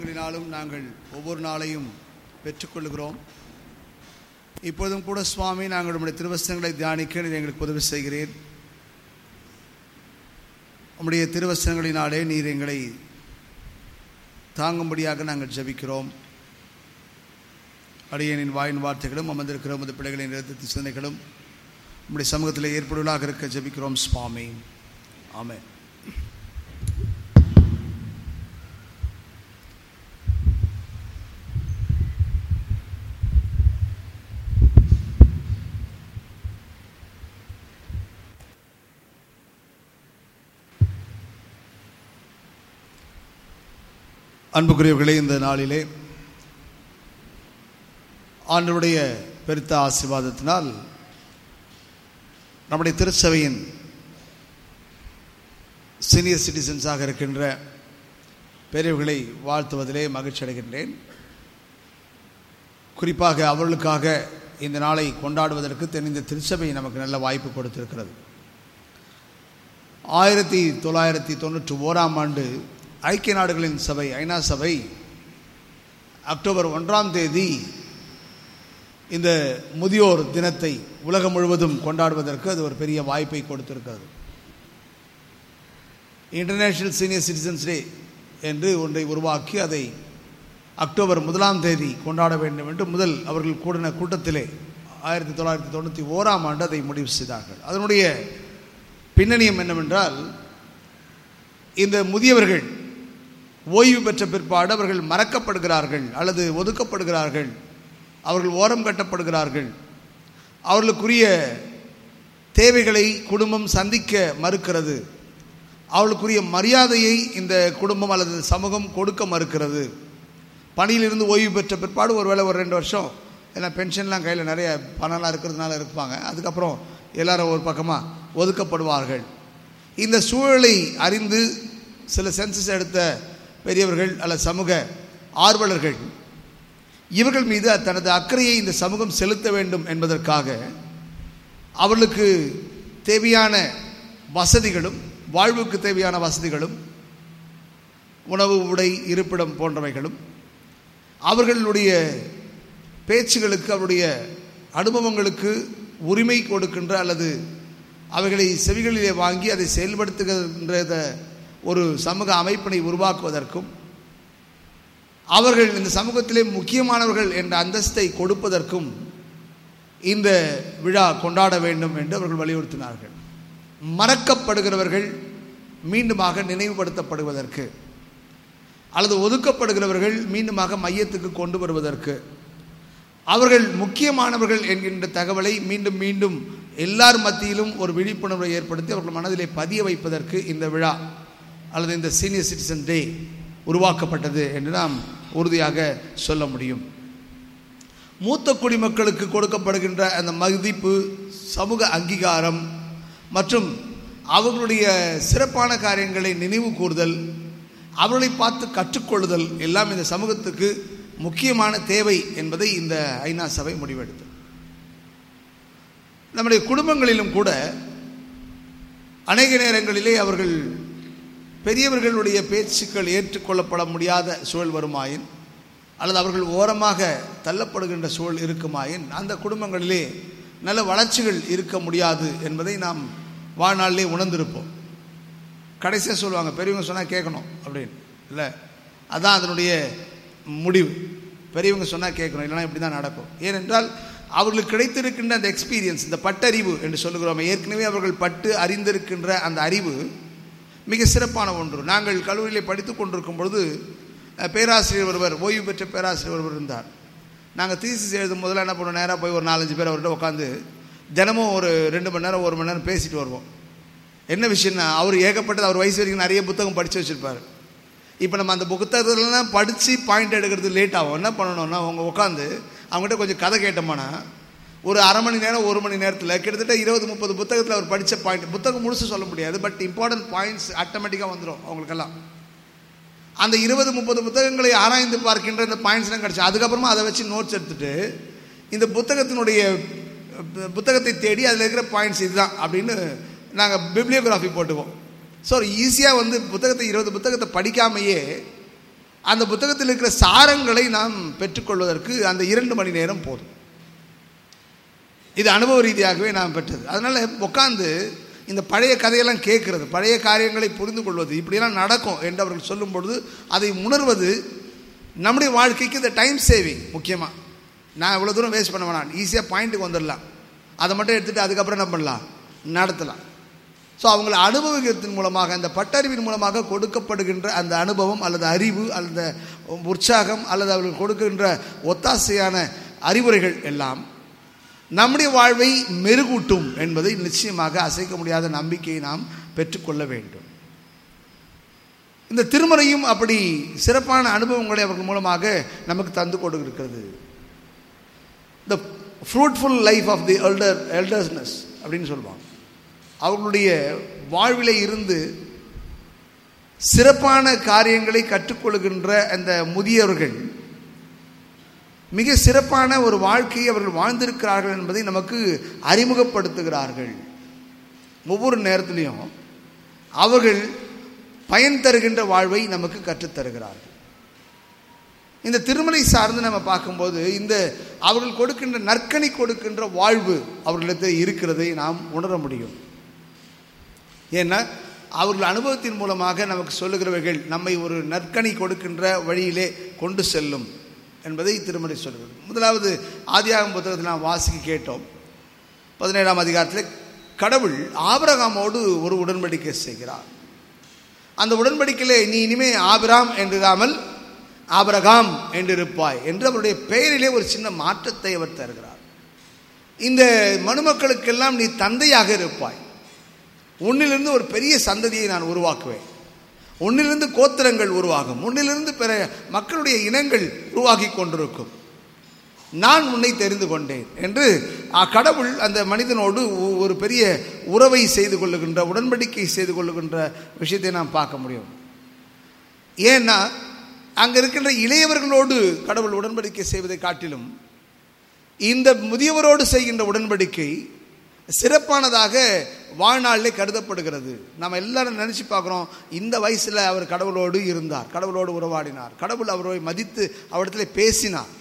நாளும் நாங்கள் ஒவ்வொரு நாளையும் பெற்றுக்கொள்கிறோம் இப்போதும் கூட சுவாமி நாங்கள் உம்முடைய திருவசனங்களை தியானிக்க நீர் எங்களுக்கு உதவி செய்கிறேன் உம்முடைய திருவசனங்களினாலே நீர் எங்களை தாங்கும்படியாக நாங்கள் ஜெபிக்கிறோம் அடியனின் வாயின் வார்த்தைகளும் அமர்ந்திருக்கிற உமது பிள்ளைகளின் எழுத்து சிந்தனைகளும் உம்முடைய சமூகத்தில் ஏற்படுவதாக இருக்க ஜெபிக்கிறோம் சுவாமி ஆமென் அன்புக்குரியவர்களே இந்த நாளிலே ஆண்டவருடைய பெருத்த ஆசீர்வாதத்தினால் நம்முடைய திருச்சபையின் சீனியர் சிட்டிசன்ஸாக இருக்கின்ற பெரியவர்களை வாழ்த்துவதிலே மகிழ்ச்சி அடைகின்றேன் குறிப்பாக அவர்களுக்காக இந்த நாளை கொண்டாடுவதற்கு தென்னிந்த திருச்சபை நமக்கு நல்ல வாய்ப்பு கொடுத்திருக்கிறது ஆயிரத்தி தொள்ளாயிரத்தி தொண்ணூற்றி ஓராம் ஆண்டு ஐக்கிய நாடுகளின் சபை ஐநா சபை அக்டோபர் ஒன்றாம் தேதி இந்த முதியோர் தினத்தை உலகம் முழுவதும் கொண்டாடுவதற்கு அது ஒரு பெரிய வாய்ப்பை கொடுத்திருக்கிறது இன்டர்நேஷனல் சீனியர் சிட்டிசன்ஸ் டே என்று ஒன்றை உருவாக்கி அதை அக்டோபர் முதலாம் தேதி கொண்டாட வேண்டும் என்று முதல் அவர்கள் கூடின கூட்டத்திலே ஆயிரத்தி தொள்ளாயிரத்தி தொண்ணூற்றி ஓராம் ஆண்டு அதை முடிவு செய்தார்கள் அதனுடைய பின்னணியம் என்னவென்றால் இந்த முதியவர்கள் ஓய்வு பெற்ற பிற்பாடு அவர்கள் மறக்கப்படுகிறார்கள் அல்லது ஒதுக்கப்படுகிறார்கள் அவர்கள் ஓரம் கட்டப்படுகிறார்கள் அவர்களுக்குரிய தேவைகளை குடும்பம் சந்திக்க மறுக்கிறது அவளுக்குரிய மரியாதையை இந்த குடும்பம் அல்லது சமூகம் கொடுக்க மறுக்கிறது பணியிலிருந்து ஓய்வு பெற்ற பிற்பாடு ஒரு வேளை ஒரு ரெண்டு வருஷம் ஏன்னா பென்ஷன்லாம் கையில் நிறைய பணம்லாம் இருக்கிறதுனால இருப்பாங்க அதுக்கப்புறம் எல்லாரும் ஒரு பக்கமாக ஒதுக்கப்படுவார்கள் இந்த சூழலை அறிந்து சில சென்சஸ் எடுத்த பெரியவர்கள் அல்ல சமூக ஆர்வலர்கள் இவர்கள் மீது தனது அக்கறையை இந்த சமூகம் செலுத்த வேண்டும் என்பதற்காக அவர்களுக்கு தேவையான வசதிகளும் வாழ்வுக்கு தேவையான வசதிகளும் உணவு உடை இருப்பிடம் போன்றவைகளும் அவர்களுடைய பேச்சுகளுக்கு அவருடைய அனுபவங்களுக்கு உரிமை கொடுக்கின்ற அல்லது அவைகளை செவிகளிலே வாங்கி அதை செயல்படுத்துகின்ற ஒரு சமூக அமைப்பினை உருவாக்குவதற்கும் அவர்கள் இந்த சமூகத்திலே முக்கியமானவர்கள் என்ற அந்தஸ்தை கொடுப்பதற்கும் இந்த விழா கொண்டாட வேண்டும் என்று அவர்கள் வலியுறுத்தினார்கள் மறக்கப்படுகிறவர்கள் மீண்டுமாக நினைவுபடுத்தப்படுவதற்கு அல்லது ஒதுக்கப்படுகிறவர்கள் மீண்டுமாக மையத்துக்கு கொண்டு வருவதற்கு அவர்கள் முக்கியமானவர்கள் என்கின்ற தகவலை மீண்டும் மீண்டும் எல்லார் மத்தியிலும் ஒரு விழிப்புணர்வை ஏற்படுத்தி அவர்கள் மனதிலே பதிய வைப்பதற்கு இந்த விழா அல்லது இந்த சீனியர் சிட்டிசன் டே உருவாக்கப்பட்டது என்று நாம் உறுதியாக சொல்ல முடியும் மூத்த குடிமக்களுக்கு கொடுக்கப்படுகின்ற அந்த மதிப்பு சமூக அங்கீகாரம் மற்றும் அவர்களுடைய சிறப்பான காரியங்களை நினைவு கூறுதல் அவர்களை பார்த்து கற்றுக்கொள்ளுதல் எல்லாம் இந்த சமூகத்துக்கு முக்கியமான தேவை என்பதை இந்த ஐநா சபை முடிவெடுத்தது நம்முடைய குடும்பங்களிலும் கூட அநேக நேரங்களிலே அவர்கள் பெரியவர்களுடைய பேச்சுக்கள் ஏற்றுக்கொள்ளப்பட முடியாத சூழல் வருமாயின் அல்லது அவர்கள் ஓரமாக தள்ளப்படுகின்ற சூழல் இருக்குமாயின் அந்த குடும்பங்களிலே நல்ல வளர்ச்சிகள் இருக்க முடியாது என்பதை நாம் வாழ்நாளிலே உணர்ந்திருப்போம் கடைசியாக சொல்லுவாங்க பெரியவங்க சொன்னால் கேட்கணும் அப்படின்னு இல்லை அதான் அதனுடைய முடிவு பெரியவங்க சொன்னால் கேட்கணும் இல்லைனா இப்படி தான் நடக்கும் ஏனென்றால் அவர்களுக்கு கிடைத்திருக்கின்ற அந்த எக்ஸ்பீரியன்ஸ் இந்த பட்டறிவு என்று சொல்லுகிறோம் ஏற்கனவே அவர்கள் பட்டு அறிந்திருக்கின்ற அந்த அறிவு மிக சிறப்பான ஒன்று நாங்கள் கல்லூரியில் படித்து கொண்டிருக்கும் பொழுது பேராசிரியர் ஒருவர் ஓய்வு பெற்ற பேராசிரியர் ஒருவர் இருந்தார் நாங்கள் தீசிஸ் எழுதும் போதெல்லாம் என்ன பண்ணுவோம் நேராக போய் ஒரு நாலஞ்சு பேர் அவர்கிட்ட உட்காந்து தினமும் ஒரு ரெண்டு மணி நேரம் ஒரு மணி நேரம் பேசிட்டு வருவோம் என்ன விஷயம்னா அவர் ஏகப்பட்டது அவர் வயசு வரைக்கும் நிறைய புத்தகம் படித்து வச்சுருப்பார் இப்போ நம்ம அந்த புத்தகத்துலலாம் படித்து பாயிண்ட் எடுக்கிறது லேட் ஆகும் என்ன பண்ணணும்னா அவங்க உட்காந்து அவங்ககிட்ட கொஞ்சம் கதை கேட்டோம்னா ஒரு அரை மணி நேரம் ஒரு மணி நேரத்தில் கிட்டத்தட்ட இருபது முப்பது புத்தகத்தில் அவர் படித்த பாயிண்ட் புத்தகம் முழுசு சொல்ல முடியாது பட் இம்பார்ட்டன்ட் பாயிண்ட்ஸ் ஆட்டோமேட்டிக்காக வந்துடும் அவங்களுக்கெல்லாம் அந்த இருபது முப்பது புத்தகங்களை ஆராய்ந்து பார்க்கின்ற இந்த பாயிண்ட்ஸ்லாம் கிடச்சி அதுக்கப்புறமா அதை வச்சு நோட்ஸ் எடுத்துட்டு இந்த புத்தகத்தினுடைய புத்தகத்தை தேடி அதில் இருக்கிற பாயிண்ட்ஸ் இதுதான் அப்படின்னு நாங்கள் பிப்ளியோகிராஃபி போட்டுவோம் ஸோ ஈஸியாக வந்து புத்தகத்தை இருபது புத்தகத்தை படிக்காமையே அந்த புத்தகத்தில் இருக்கிற சாரங்களை நாம் பெற்றுக்கொள்வதற்கு அந்த இரண்டு மணி நேரம் போதும் இது அனுபவ ரீதியாகவே நாம் பெற்றது அதனால் உட்காந்து இந்த பழைய கதையெல்லாம் கேட்கறது பழைய காரியங்களை புரிந்து கொள்வது இப்படியெல்லாம் நடக்கும் என்று அவர்கள் சொல்லும் பொழுது அதை உணர்வது நம்முடைய வாழ்க்கைக்கு இந்த டைம் சேவிங் முக்கியமாக நான் இவ்வளோ தூரம் வேஸ்ட் பண்ண வேணாம் ஈஸியாக பாயிண்ட்டுக்கு வந்துடலாம் அதை மட்டும் எடுத்துகிட்டு அதுக்கப்புறம் என்ன பண்ணலாம் நடத்தலாம் ஸோ அவங்கள அனுபவிக்கிறதன் மூலமாக அந்த பட்டறிவின் மூலமாக கொடுக்கப்படுகின்ற அந்த அனுபவம் அல்லது அறிவு அல்லது உற்சாகம் அல்லது அவர்கள் கொடுக்கின்ற ஒத்தாசையான அறிவுரைகள் எல்லாம் நம்முடைய வாழ்வை மெருகூட்டும் என்பதை நிச்சயமாக அசைக்க முடியாத நம்பிக்கையை நாம் பெற்றுக்கொள்ள வேண்டும் இந்த திருமறையும் அப்படி சிறப்பான அனுபவங்களை அவர்கள் மூலமாக நமக்கு தந்து கொடுக்கிறது the fruitful life of the elder eldersness அப்படின்னு சொல்லுவாங்க அவர்களுடைய வாழ்விலே இருந்து சிறப்பான காரியங்களை கற்றுக்கொள்கின்ற அந்த முதியவர்கள் மிக சிறப்பான ஒரு வாழ்க்கையை அவர்கள் வாழ்ந்திருக்கிறார்கள் என்பதை நமக்கு அறிமுகப்படுத்துகிறார்கள் ஒவ்வொரு நேரத்திலையும் அவர்கள் பயன் தருகின்ற வாழ்வை நமக்கு கற்றுத்தருகிறார்கள் இந்த திருமலை சார்ந்து நம்ம பார்க்கும்போது இந்த அவர்கள் கொடுக்கின்ற நற்கனி கொடுக்கின்ற வாழ்வு அவர்களிடத்தில் இருக்கிறதை நாம் உணர முடியும் ஏன்னா அவர்கள் அனுபவத்தின் மூலமாக நமக்கு சொல்லுகிறவர்கள் நம்மை ஒரு நற்கனி கொடுக்கின்ற வழியிலே கொண்டு செல்லும் என்பதை திருமலை சொல்கிறது முதலாவது ஆதியாகம் புத்தகத்தில் நாம் வாசிக்க கேட்டோம் பதினேழாம் அதிகாரத்தில் கடவுள் ஆபரகாமோடு ஒரு உடன்படிக்கை செய்கிறார் அந்த உடன்படிக்கையிலே நீ இனிமே ஆபிராம் என்றிராமல் ஆபரகாம் என்றிருப்பாய் என்று அவருடைய பெயரிலே ஒரு சின்ன மாற்றத்தை அவர் தருகிறார் இந்த மனுமக்களுக்கெல்லாம் நீ தந்தையாக இருப்பாய் உன்னிலிருந்து ஒரு பெரிய சந்ததியை நான் உருவாக்குவேன் உன்னிலிருந்து கோத்திரங்கள் உருவாகும் உன்னிலிருந்து பிற மக்களுடைய இனங்கள் உருவாகி கொண்டிருக்கும் நான் உன்னை தெரிந்து கொண்டேன் என்று கடவுள் அந்த மனிதனோடு ஒரு பெரிய உறவை செய்து கொள்ளுகின்ற உடன்படிக்கை செய்து கொள்ளுகின்ற விஷயத்தை நாம் பார்க்க முடியும் ஏன்னா அங்கே இருக்கின்ற இளையவர்களோடு கடவுள் உடன்படிக்கை செய்வதை காட்டிலும் இந்த முதியவரோடு செய்கின்ற உடன்படிக்கை சிறப்பானதாக வாழ்நாளிலே கருதப்படுகிறது நம்ம எல்லாரும் நினச்சி பார்க்குறோம் இந்த வயசில் அவர் கடவுளோடு இருந்தார் கடவுளோடு உறவாடினார் கடவுள் அவரை மதித்து அவரிடத்தில் பேசினார்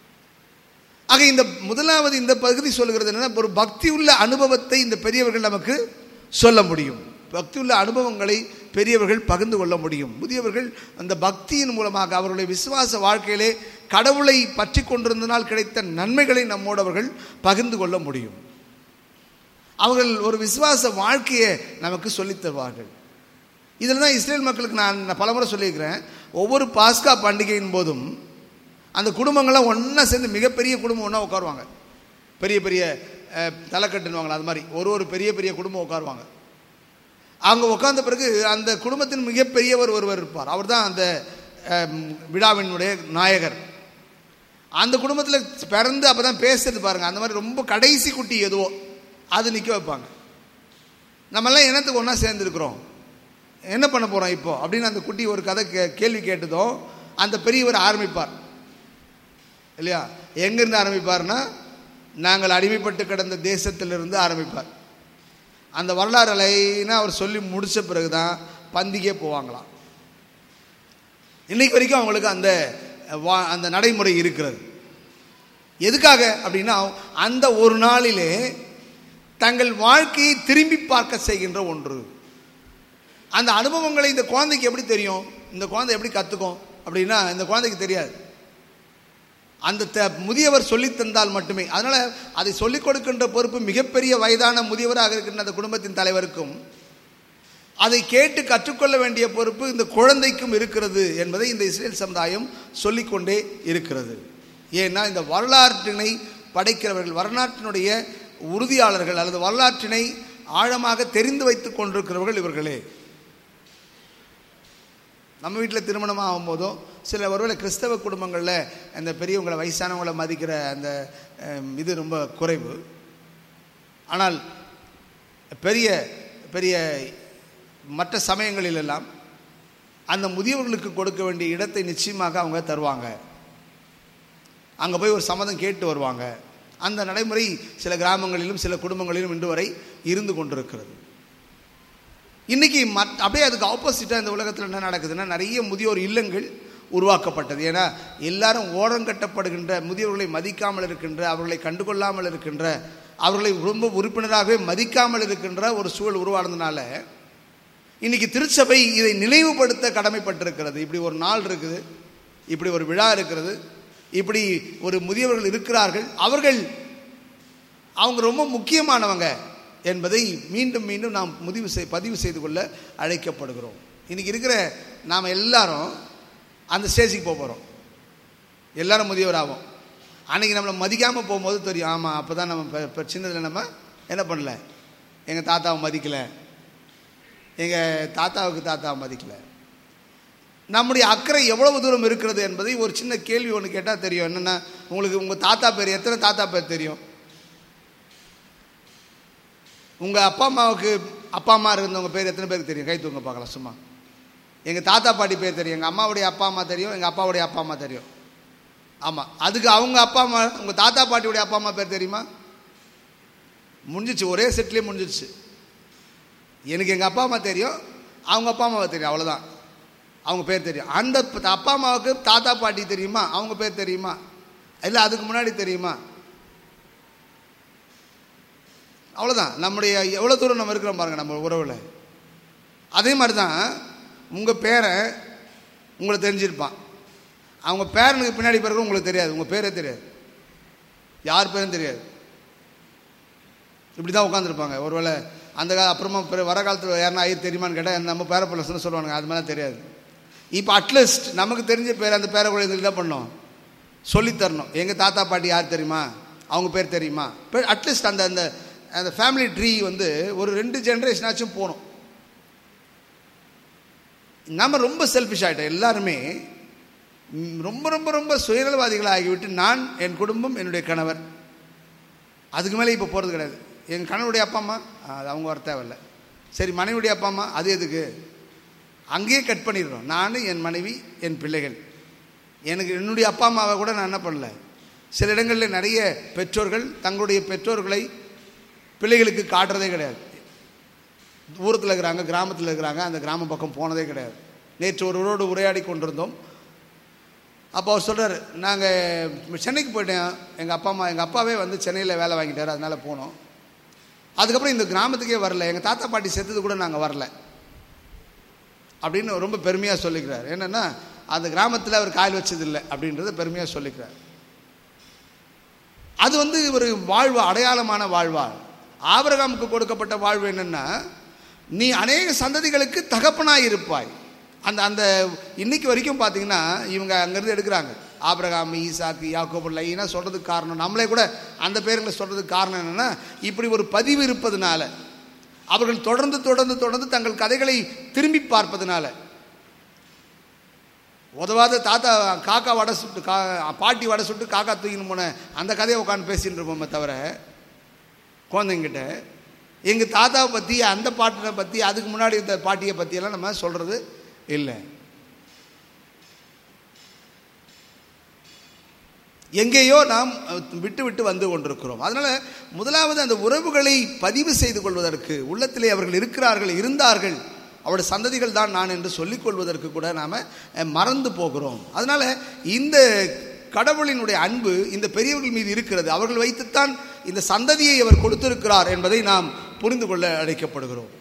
ஆக இந்த முதலாவது இந்த பகுதி சொல்லுகிறது என்னன்னா ஒரு பக்தி உள்ள அனுபவத்தை இந்த பெரியவர்கள் நமக்கு சொல்ல முடியும் பக்தி உள்ள அனுபவங்களை பெரியவர்கள் பகிர்ந்து கொள்ள முடியும் முதியவர்கள் அந்த பக்தியின் மூலமாக அவருடைய விசுவாச வாழ்க்கையிலே கடவுளை பற்றி கொண்டிருந்தனால் கிடைத்த நன்மைகளை நம்மோடு அவர்கள் பகிர்ந்து கொள்ள முடியும் அவர்கள் ஒரு விசுவாச வாழ்க்கையை நமக்கு சொல்லித் தருவார்கள் இதில் தான் இஸ்ரேல் மக்களுக்கு நான் பலமுறை சொல்லியிருக்கிறேன் ஒவ்வொரு பாஸ்கா பண்டிகையின் போதும் அந்த குடும்பங்கள்லாம் ஒன்றா சேர்ந்து மிகப்பெரிய குடும்பம் ஒன்றா உட்காருவாங்க பெரிய பெரிய தலைக்கட்டுன்னுவாங்களா அது மாதிரி ஒரு ஒரு பெரிய பெரிய குடும்பம் உட்காருவாங்க அவங்க உட்கார்ந்த பிறகு அந்த குடும்பத்தின் மிகப்பெரியவர் ஒருவர் இருப்பார் அவர் தான் அந்த விழாவினுடைய நாயகர் அந்த குடும்பத்தில் பிறந்து அப்போ தான் பேசுறது பாருங்கள் அந்த மாதிரி ரொம்ப கடைசி குட்டி எதுவோ அது நிற்க வைப்பாங்க நம்மெல்லாம் இனத்துக்கு ஒன்றா சேர்ந்துருக்குறோம் என்ன பண்ண போகிறோம் இப்போ அப்படின்னு அந்த குட்டி ஒரு கதை கே கேள்வி கேட்டதும் அந்த பெரியவர் ஆரம்பிப்பார் இல்லையா எங்கேருந்து ஆரம்பிப்பார்னா நாங்கள் அடிமைப்பட்டு கிடந்த தேசத்திலிருந்து ஆரம்பிப்பார் அந்த வரலாறு அலைன்னா அவர் சொல்லி முடித்த பிறகு தான் பந்திக்கே போவாங்களாம் இன்னைக்கு வரைக்கும் அவங்களுக்கு அந்த வா அந்த நடைமுறை இருக்கிறது எதுக்காக அப்படின்னா அந்த ஒரு நாளிலே தங்கள் வாழ்க்கையை திரும்பி பார்க்க செய்கின்ற ஒன்று அந்த அனுபவங்களை இந்த குழந்தைக்கு எப்படி தெரியும் இந்த குழந்தை எப்படி கற்றுக்கும் அப்படின்னா இந்த குழந்தைக்கு தெரியாது அந்த த முதியவர் சொல்லி தந்தால் மட்டுமே அதனால் அதை சொல்லிக் கொடுக்கின்ற பொறுப்பு மிகப்பெரிய வயதான முதியவராக இருக்கின்ற அந்த குடும்பத்தின் தலைவருக்கும் அதை கேட்டு கற்றுக்கொள்ள வேண்டிய பொறுப்பு இந்த குழந்தைக்கும் இருக்கிறது என்பதை இந்த இஸ்ரேல் சமுதாயம் சொல்லிக்கொண்டே இருக்கிறது ஏன்னா இந்த வரலாற்றினை படைக்கிறவர்கள் வரலாற்றினுடைய உறுதியாளர்கள் அல்லது வரலாற்றினை ஆழமாக தெரிந்து வைத்துக் கொண்டிருக்கிறவர்கள் இவர்களே நம்ம வீட்டில் திருமணம் ஆகும்போதும் சில ஒருவேளை கிறிஸ்தவ குடும்பங்களில் அந்த பெரியவங்களை வயசானவங்களை மதிக்கிற அந்த இது ரொம்ப குறைவு ஆனால் பெரிய பெரிய மற்ற சமயங்களிலெல்லாம் அந்த முதியவர்களுக்கு கொடுக்க வேண்டிய இடத்தை நிச்சயமாக அவங்க தருவாங்க அங்கே போய் ஒரு சம்மதம் கேட்டு வருவாங்க அந்த நடைமுறை சில கிராமங்களிலும் சில குடும்பங்களிலும் இன்று வரை இருந்து கொண்டிருக்கிறது இன்றைக்கி மத் அப்படியே அதுக்கு ஆப்போசிட்டாக இந்த உலகத்தில் என்ன நடக்குதுன்னா நிறைய முதியோர் இல்லங்கள் உருவாக்கப்பட்டது ஏன்னா எல்லாரும் ஓரங்கட்டப்படுகின்ற முதியவர்களை மதிக்காமல் இருக்கின்ற அவர்களை கண்டுகொள்ளாமல் இருக்கின்ற அவர்களை ரொம்ப உறுப்பினராகவே மதிக்காமல் இருக்கின்ற ஒரு சூழல் உருவானதுனால இன்னைக்கு திருச்சபை இதை நினைவுபடுத்த கடமைப்பட்டிருக்கிறது இப்படி ஒரு நாள் இருக்குது இப்படி ஒரு விழா இருக்கிறது இப்படி ஒரு முதியவர்கள் இருக்கிறார்கள் அவர்கள் அவங்க ரொம்ப முக்கியமானவங்க என்பதை மீண்டும் மீண்டும் நாம் முடிவு செய் பதிவு செய்து கொள்ள அழைக்கப்படுகிறோம் இன்னைக்கு இருக்கிற நாம் எல்லாரும் அந்த ஸ்டேஜுக்கு போக போகிறோம் எல்லாரும் முதியவராகும் அன்னைக்கு நம்மளை மதிக்காமல் போகும்போது தெரியும் ஆமாம் அப்போ தான் நம்ம இப்போ இப்போ சின்னதில் நம்ம என்ன பண்ணல எங்கள் தாத்தாவை மதிக்கலை எங்கள் தாத்தாவுக்கு தாத்தாவை மதிக்கலை நம்முடைய அக்கறை எவ்வளவு தூரம் இருக்கிறது என்பதை ஒரு சின்ன கேள்வி ஒன்று கேட்டால் தெரியும் என்னென்னா உங்களுக்கு உங்கள் தாத்தா பேர் எத்தனை தாத்தா பேர் தெரியும் உங்கள் அப்பா அம்மாவுக்கு அப்பா அம்மா இருந்தவங்க பேர் எத்தனை பேருக்கு தெரியும் கை தூங்க பார்க்கலாம் சும்மா எங்கள் தாத்தா பாட்டி பேர் தெரியும் எங்கள் அம்மாவுடைய அப்பா அம்மா தெரியும் எங்கள் அப்பாவுடைய அப்பா அம்மா தெரியும் ஆமாம் அதுக்கு அவங்க அப்பா அம்மா உங்கள் தாத்தா பாட்டியுடைய அப்பா அம்மா பேர் தெரியுமா முடிஞ்சிச்சு ஒரே செட்லேயே முடிஞ்சிச்சு எனக்கு எங்கள் அப்பா அம்மா தெரியும் அவங்க அப்பா அம்மாவை தெரியும் அவ்வளோதான் அவங்க பேர் தெரியும் அந்த ப- அப்பா அம்மாவுக்கு தாத்தா பாட்டி தெரியுமா அவங்க பேர் தெரியுமா இல்லை அதுக்கு முன்னாடி தெரியுமா அவ்வளோதான் நம்முடைய எவ்வளோ தூரம் நம்ம இருக்கிறோம் பாருங்கள் நம்ம உறவில் அதே மாதிரி தான் உங்கள் பேரை உங்களை தெரிஞ்சிருப்பான் அவங்க பேரனுக்கு பின்னாடி பிறகு உங்களுக்கு தெரியாது உங்கள் பேரே தெரியாது யார் பேரும் தெரியாது இப்படி தான் உட்காந்துருப்பாங்க ஒருவேளை அந்த கால அப்புறமா பிற வர காலத்தில் யாருன்னா ஐயர் தெரியுமான்னு கேட்டால் நம்ம பேர பிள்ளைன்னு சொல்லுவாங்க அது மாதிரிலாம் தெரியாது இப்போ அட்லீஸ்ட் நமக்கு தெரிஞ்ச பேர் அந்த பேர குழந்தைங்களுக்கு என்ன பண்ணோம் சொல்லித் தரணும் எங்கள் தாத்தா பாட்டி யார் தெரியுமா அவங்க பேர் தெரியுமா அட்லீஸ்ட் அந்த அந்த அந்த ஃபேமிலி ட்ரீ வந்து ஒரு ரெண்டு ஜென்ரேஷனாச்சும் போகணும் நம்ம ரொம்ப செல்ஃபிஷ் ஆகிட்டோம் எல்லாருமே ம், ரொம்ப ரொம்ப ரொம்ப சுயநலவாதிகளாக ஆகிவிட்டு நான் என் குடும்பம் என்னுடைய கணவர் அதுக்கு மேலே இப்போ போகிறது கிடையாது என் கணவனுடைய அப்பா அம்மா ஆ, அது அவங்க வர தேவையில்ல சரி மனைவியுடைய அப்பா அம்மா அது எதுக்கு அங்கேயே கட் பண்ணிடுறோம் நான் என் மனைவி என் பிள்ளைகள் எனக்கு என்னுடைய அப்பா அம்மாவை கூட நான் என்ன பண்ணல சில இடங்களில் நிறைய பெற்றோர்கள் தங்களுடைய பெற்றோர்களை பிள்ளைகளுக்கு காட்டுறதே கிடையாது தூரத்தில் இருக்கிறாங்க கிராமத்தில் இருக்கிறாங்க அந்த கிராமம் பக்கம் போனதே கிடையாது நேற்று ஒருவரோடு உரையாடி கொண்டிருந்தோம் அப்போ அவர் சொல்கிறார் நாங்கள் சென்னைக்கு போயிட்டேன் எங்கள் அப்பா அம்மா எங்கள் அப்பாவே வந்து சென்னையில் வேலை வாங்கிட்டார் அதனால் போனோம் அதுக்கப்புறம் இந்த கிராமத்துக்கே வரல எங்கள் தாத்தா பாட்டி செத்தது கூட நாங்கள் வரல அப்படின்னு ரொம்ப பெருமையாக சொல்லிக்கிறார் என்னென்னா அந்த கிராமத்தில் அவர் கால் வச்சதில்லை அப்படின்றத பெருமையாக சொல்லிக்கிறார் அது வந்து ஒரு வாழ்வு அடையாளமான வாழ்வா ஆபிரகாமுக்கு கொடுக்கப்பட்ட வாழ்வு என்னன்னா நீ அநேக சந்ததிகளுக்கு தகப்பனாய் இருப்பாய் அந்த அந்த இன்னைக்கு வரைக்கும் பார்த்தீங்கன்னா இவங்க அங்கேருந்து எடுக்கிறாங்க ஆபிரகாம் ஈசாக்கு யாக்கோபு லைனா சொல்கிறதுக்கு காரணம் நம்மளே கூட அந்த பேருங்களை சொல்கிறதுக்கு காரணம் என்னென்னா இப்படி ஒரு பதிவு இருப்பதனால அவர்கள் தொடர்ந்து தொடர்ந்து தொடர்ந்து தங்கள் கதைகளை திரும்பி பார்ப்பதனால உதவாத தாத்தா காக்கா வடை சுட்டு கா பாட்டி வடை சுட்டு காக்கா தூக்கின்னு போன அந்த கதையை உட்காந்து பேசிட்டு இருப்போமே தவிர குழந்தைங்கிட்ட எங்கள் தாத்தாவை பற்றி அந்த பாட்டினை பற்றி அதுக்கு முன்னாடி இந்த பாட்டியை பற்றியெல்லாம் நம்ம சொல்கிறது இல்லை எங்கேயோ நாம் அஹ், விட்டு விட்டு வந்து கொண்டிருக்கிறோம் அதனால் முதலாவது அந்த உறவுகளை பதிவு செய்து கொள்வதற்கு உள்ளத்திலே அவர்கள் இருக்கிறார்கள் இருந்தார்கள் அவருடைய சந்ததிகள் தான் நான் என்று சொல்லிக் கொள்வதற்கு கூட நாம் மறந்து போகிறோம் அதனால் இந்த கடவுளினுடைய அன்பு இந்த பெரியவர்கள் மீது இருக்கிறது அவர்கள் வைத்துத்தான் இந்த சந்ததியை அவர் கொடுத்திருக்கிறார் என்பதை நாம் புரிந்து கொள்ள அழைக்கப்படுகிறோம்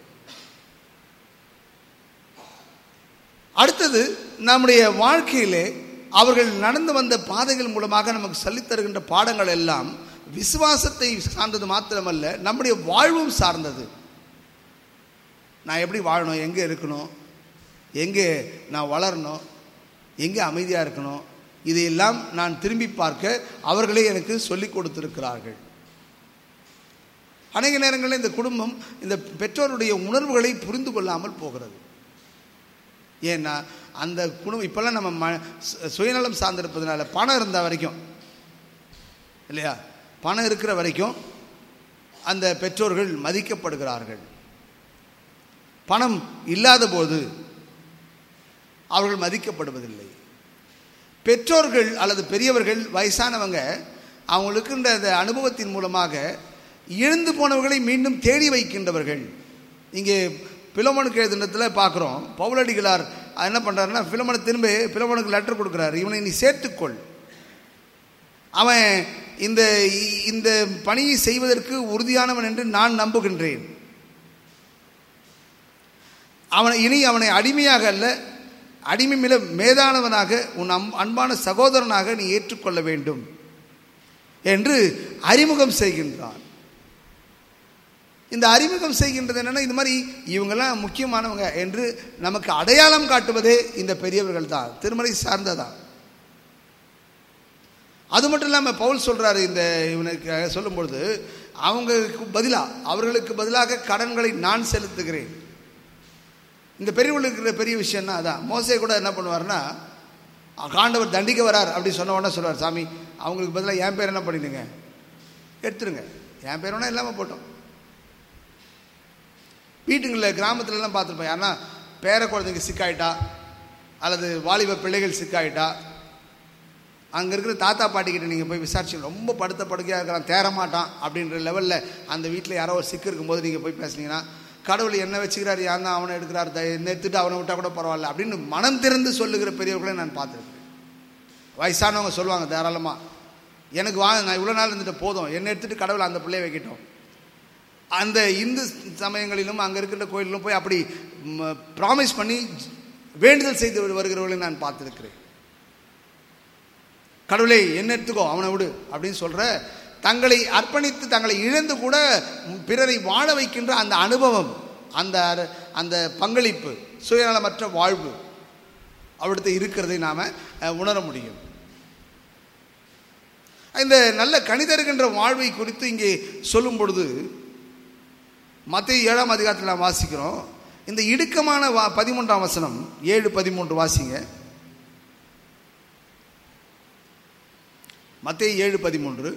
அடுத்தது நம்முடைய வாழ்க்கையிலே அவர்கள் நடந்து வந்த பாதைகள் மூலமாக நமக்கு சொல்லித் தருகின்ற பாடங்கள் எல்லாம் விசுவாசத்தை சார்ந்தது மாத்திரமல்ல நம்முடைய வாழ்வும் சார்ந்தது நான் எப்படி வாழணும் எங்கே இருக்கணும் எங்கே நான் வளரணும் எங்கே அமைதியாக இருக்கணும் இதையெல்லாம் நான் திரும்பி பார்க்க அவர்களே எனக்கு சொல்லிக் கொடுத்திருக்கிறார்கள் அநேக நேரங்களில் இந்த குடும்பம் இந்த பெற்றோருடைய உணர்வுகளை புரிந்து கொள்ளாமல் போகிறது ஏன்னா அந்த குடும்பம் இப்போல்லாம் நம்ம ம சு- சுயநலம் சார்ந்திருப்பதனால பணம் இருந்த வரைக்கும் இல்லையா பணம் இருக்கிற வரைக்கும் அந்த பெற்றோர்கள் மதிக்கப்படுகிறார்கள் பணம் இல்லாத போது அவர்கள் மதிக்கப்படுவதில்லை பெற்றோர்கள் அல்லது பெரியவர்கள் வயசானவங்க அவங்களுக்கு இருந்த அந்த அனுபவத்தின் மூலமாக இழந்து போனவர்களை மீண்டும் தேடி வைக்கின்றவர்கள் இங்கே பிலோமனுக்கு எழுதினத்தில் பார்க்குறோம் பவுலடிகளார் அது என்ன பண்ணுறாருன்னா பிலமனை திரும்ப பிலமனுக்கு லெட்டர் கொடுக்குறாரு இவனை நீ சேர்த்துக்கொள் அவன் இந்த இந்த பணியை செய்வதற்கு உறுதியானவன் என்று நான் நம்புகின்றேன் அவனை இனி அவனை அடிமையாக அல்ல அடிமை மில மேதானவனாக உன் அம் அன்பான சகோதரனாக நீ ஏற்றுக்கொள்ள வேண்டும் என்று அறிமுகம் செய்கின்றான் இந்த அறிமுகம் செய்கின்றது என்னன்னா இந்த மாதிரி இவங்கெல்லாம் முக்கியமானவங்க என்று நமக்கு அடையாளம் காட்டுவதே இந்த பெரியவர்கள் தான் திருமலை சார்ந்ததான் அது மட்டும் இல்லாமல் பவுல் சொல்றாரு இந்த இவனுக்கு சொல்லும் பொழுது அவங்களுக்கு பதிலாக அவர்களுக்கு பதிலாக கடன்களை நான் செலுத்துகிறேன் இந்த பெரியவர்களுக்கு இருக்கிற பெரிய விஷயம்னா அதான் மோசே கூட என்ன பண்ணுவார்னா காண்டவர் தண்டிக்க வரார் அப்படி சொன்ன உடனே சொல்லுவார் சாமி அவங்களுக்கு பதிலாக என் பேர் என்ன பண்ணிடுங்க எடுத்துருங்க என் பேர் வேணா இல்லாமல் போட்டோம் வீட்டுங்களில் கிராமத்துலலாம் பார்த்துருப்போம் யாருன்னா பேர குழந்தைங்க சிக்காயிட்டா அல்லது வாலிப பிள்ளைகள் சிக்காயிட்டா அங்கே இருக்கிற தாத்தா பாட்டிக்கிட்ட நீங்கள் போய் விசாரிச்சு ரொம்ப படுத்த படுக்கையாக இருக்கிறான் தேர மாட்டான் அப்படின்ற லெவலில் அந்த வீட்டில் யாரோ ஒரு சிக்கு இருக்கும்போது நீங்கள் போய் பேசுனீங்கன்னா கடவுள் என்ன வச்சுக்கிறார் யார் தான் அவனை எடுக்கிறார் என்ன எடுத்துட்டு அவனை விட்டால் கூட பரவாயில்ல அப்படின்னு மனம் திறந்து சொல்லுகிற பெரியவர்களை நான் பார்த்துருக்கேன் வயசானவங்க சொல்லுவாங்க தாராளமாக எனக்கு வா நான் இவ்வளோ நாள் இருந்துட்டு போதும் என்னை எடுத்துகிட்டு கடவுள் அந்த பிள்ளைய வைக்கட்டும் அந்த இந்து சமயங்களிலும் அங்கே இருக்கின்ற கோயிலிலும் போய் அப்படி ப்ராமிஸ் பண்ணி வேண்டுதல் செய்து வருகிறவர்களை நான் பார்த்துருக்கிறேன் கடவுளை என்ன எடுத்துக்கோ அவனை விடு அப்படின்னு சொல்கிற தங்களை அர்ப்பணித்து தங்களை இழந்து கூட பிறரை வாழ வைக்கின்ற அந்த அனுபவம் அந்த அந்த பங்களிப்பு சுயநலமற்ற வாழ்வு அவர்கிட்ட இருக்கிறதை நாம் உணர முடியும் இந்த நல்ல கணிதருகின்ற வாழ்வை குறித்து இங்கே சொல்லும் பொழுது மத்திய ஏழாம் அதிகாரத்தில் நாம் வாசிக்கிறோம் இந்த இடுக்கமான வா பதிமூன்றாம் வசனம் ஏழு பதிமூன்று வாசிங்க மத்திய ஏழு பதிமூன்று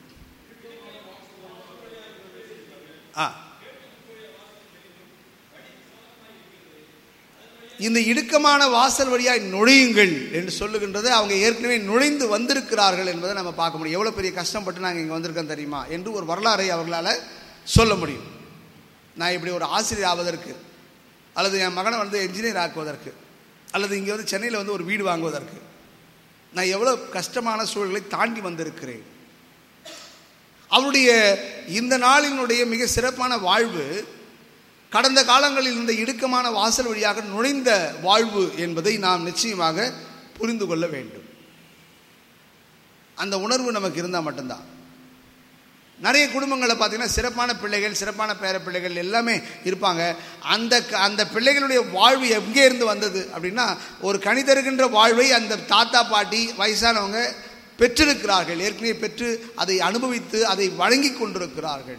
ஆ இந்த இடுக்கமான வாசல் வழியாய் நுழையுங்கள் என்று சொல்லுகின்றது அவங்க ஏற்கனவே நுழைந்து வந்திருக்கிறார்கள் என்பதை நம்ம பார்க்க முடியும் எவ்வளோ பெரிய கஷ்டப்பட்டு நாங்கள் இங்கே வந்திருக்கோம் தெரியுமா என்று ஒரு வரலாறை அவர்களால் சொல்ல முடியும் நான் இப்படி ஒரு ஆசிரியர் ஆவதற்கு அல்லது என் மகனை வந்து என்ஜினியர் ஆக்குவதற்கு அல்லது இங்கே வந்து சென்னையில் வந்து ஒரு வீடு வாங்குவதற்கு நான் எவ்வளோ கஷ்டமான சூழல்களை தாண்டி வந்திருக்கிறேன் அவருடைய இந்த நாளினுடைய மிக சிறப்பான வாழ்வு கடந்த காலங்களில் இந்த இடுக்கமான வாசல் வழியாக நுழைந்த வாழ்வு என்பதை நாம் நிச்சயமாக புரிந்து கொள்ள வேண்டும் அந்த உணர்வு நமக்கு இருந்தால் மட்டும்தான் நிறைய குடும்பங்களை பார்த்தீங்கன்னா சிறப்பான பிள்ளைகள் சிறப்பான பேர பிள்ளைகள் எல்லாமே இருப்பாங்க அந்த அந்த பிள்ளைகளுடைய வாழ்வு எங்கே இருந்து வந்தது அப்படின்னா ஒரு கணிதருகின்ற வாழ்வை அந்த தாத்தா பாட்டி வயசானவங்க பெற்றிருக்கிறார்கள் ஏற்கனவே பெற்று அதை அனுபவித்து அதை வழங்கி கொண்டிருக்கிறார்கள்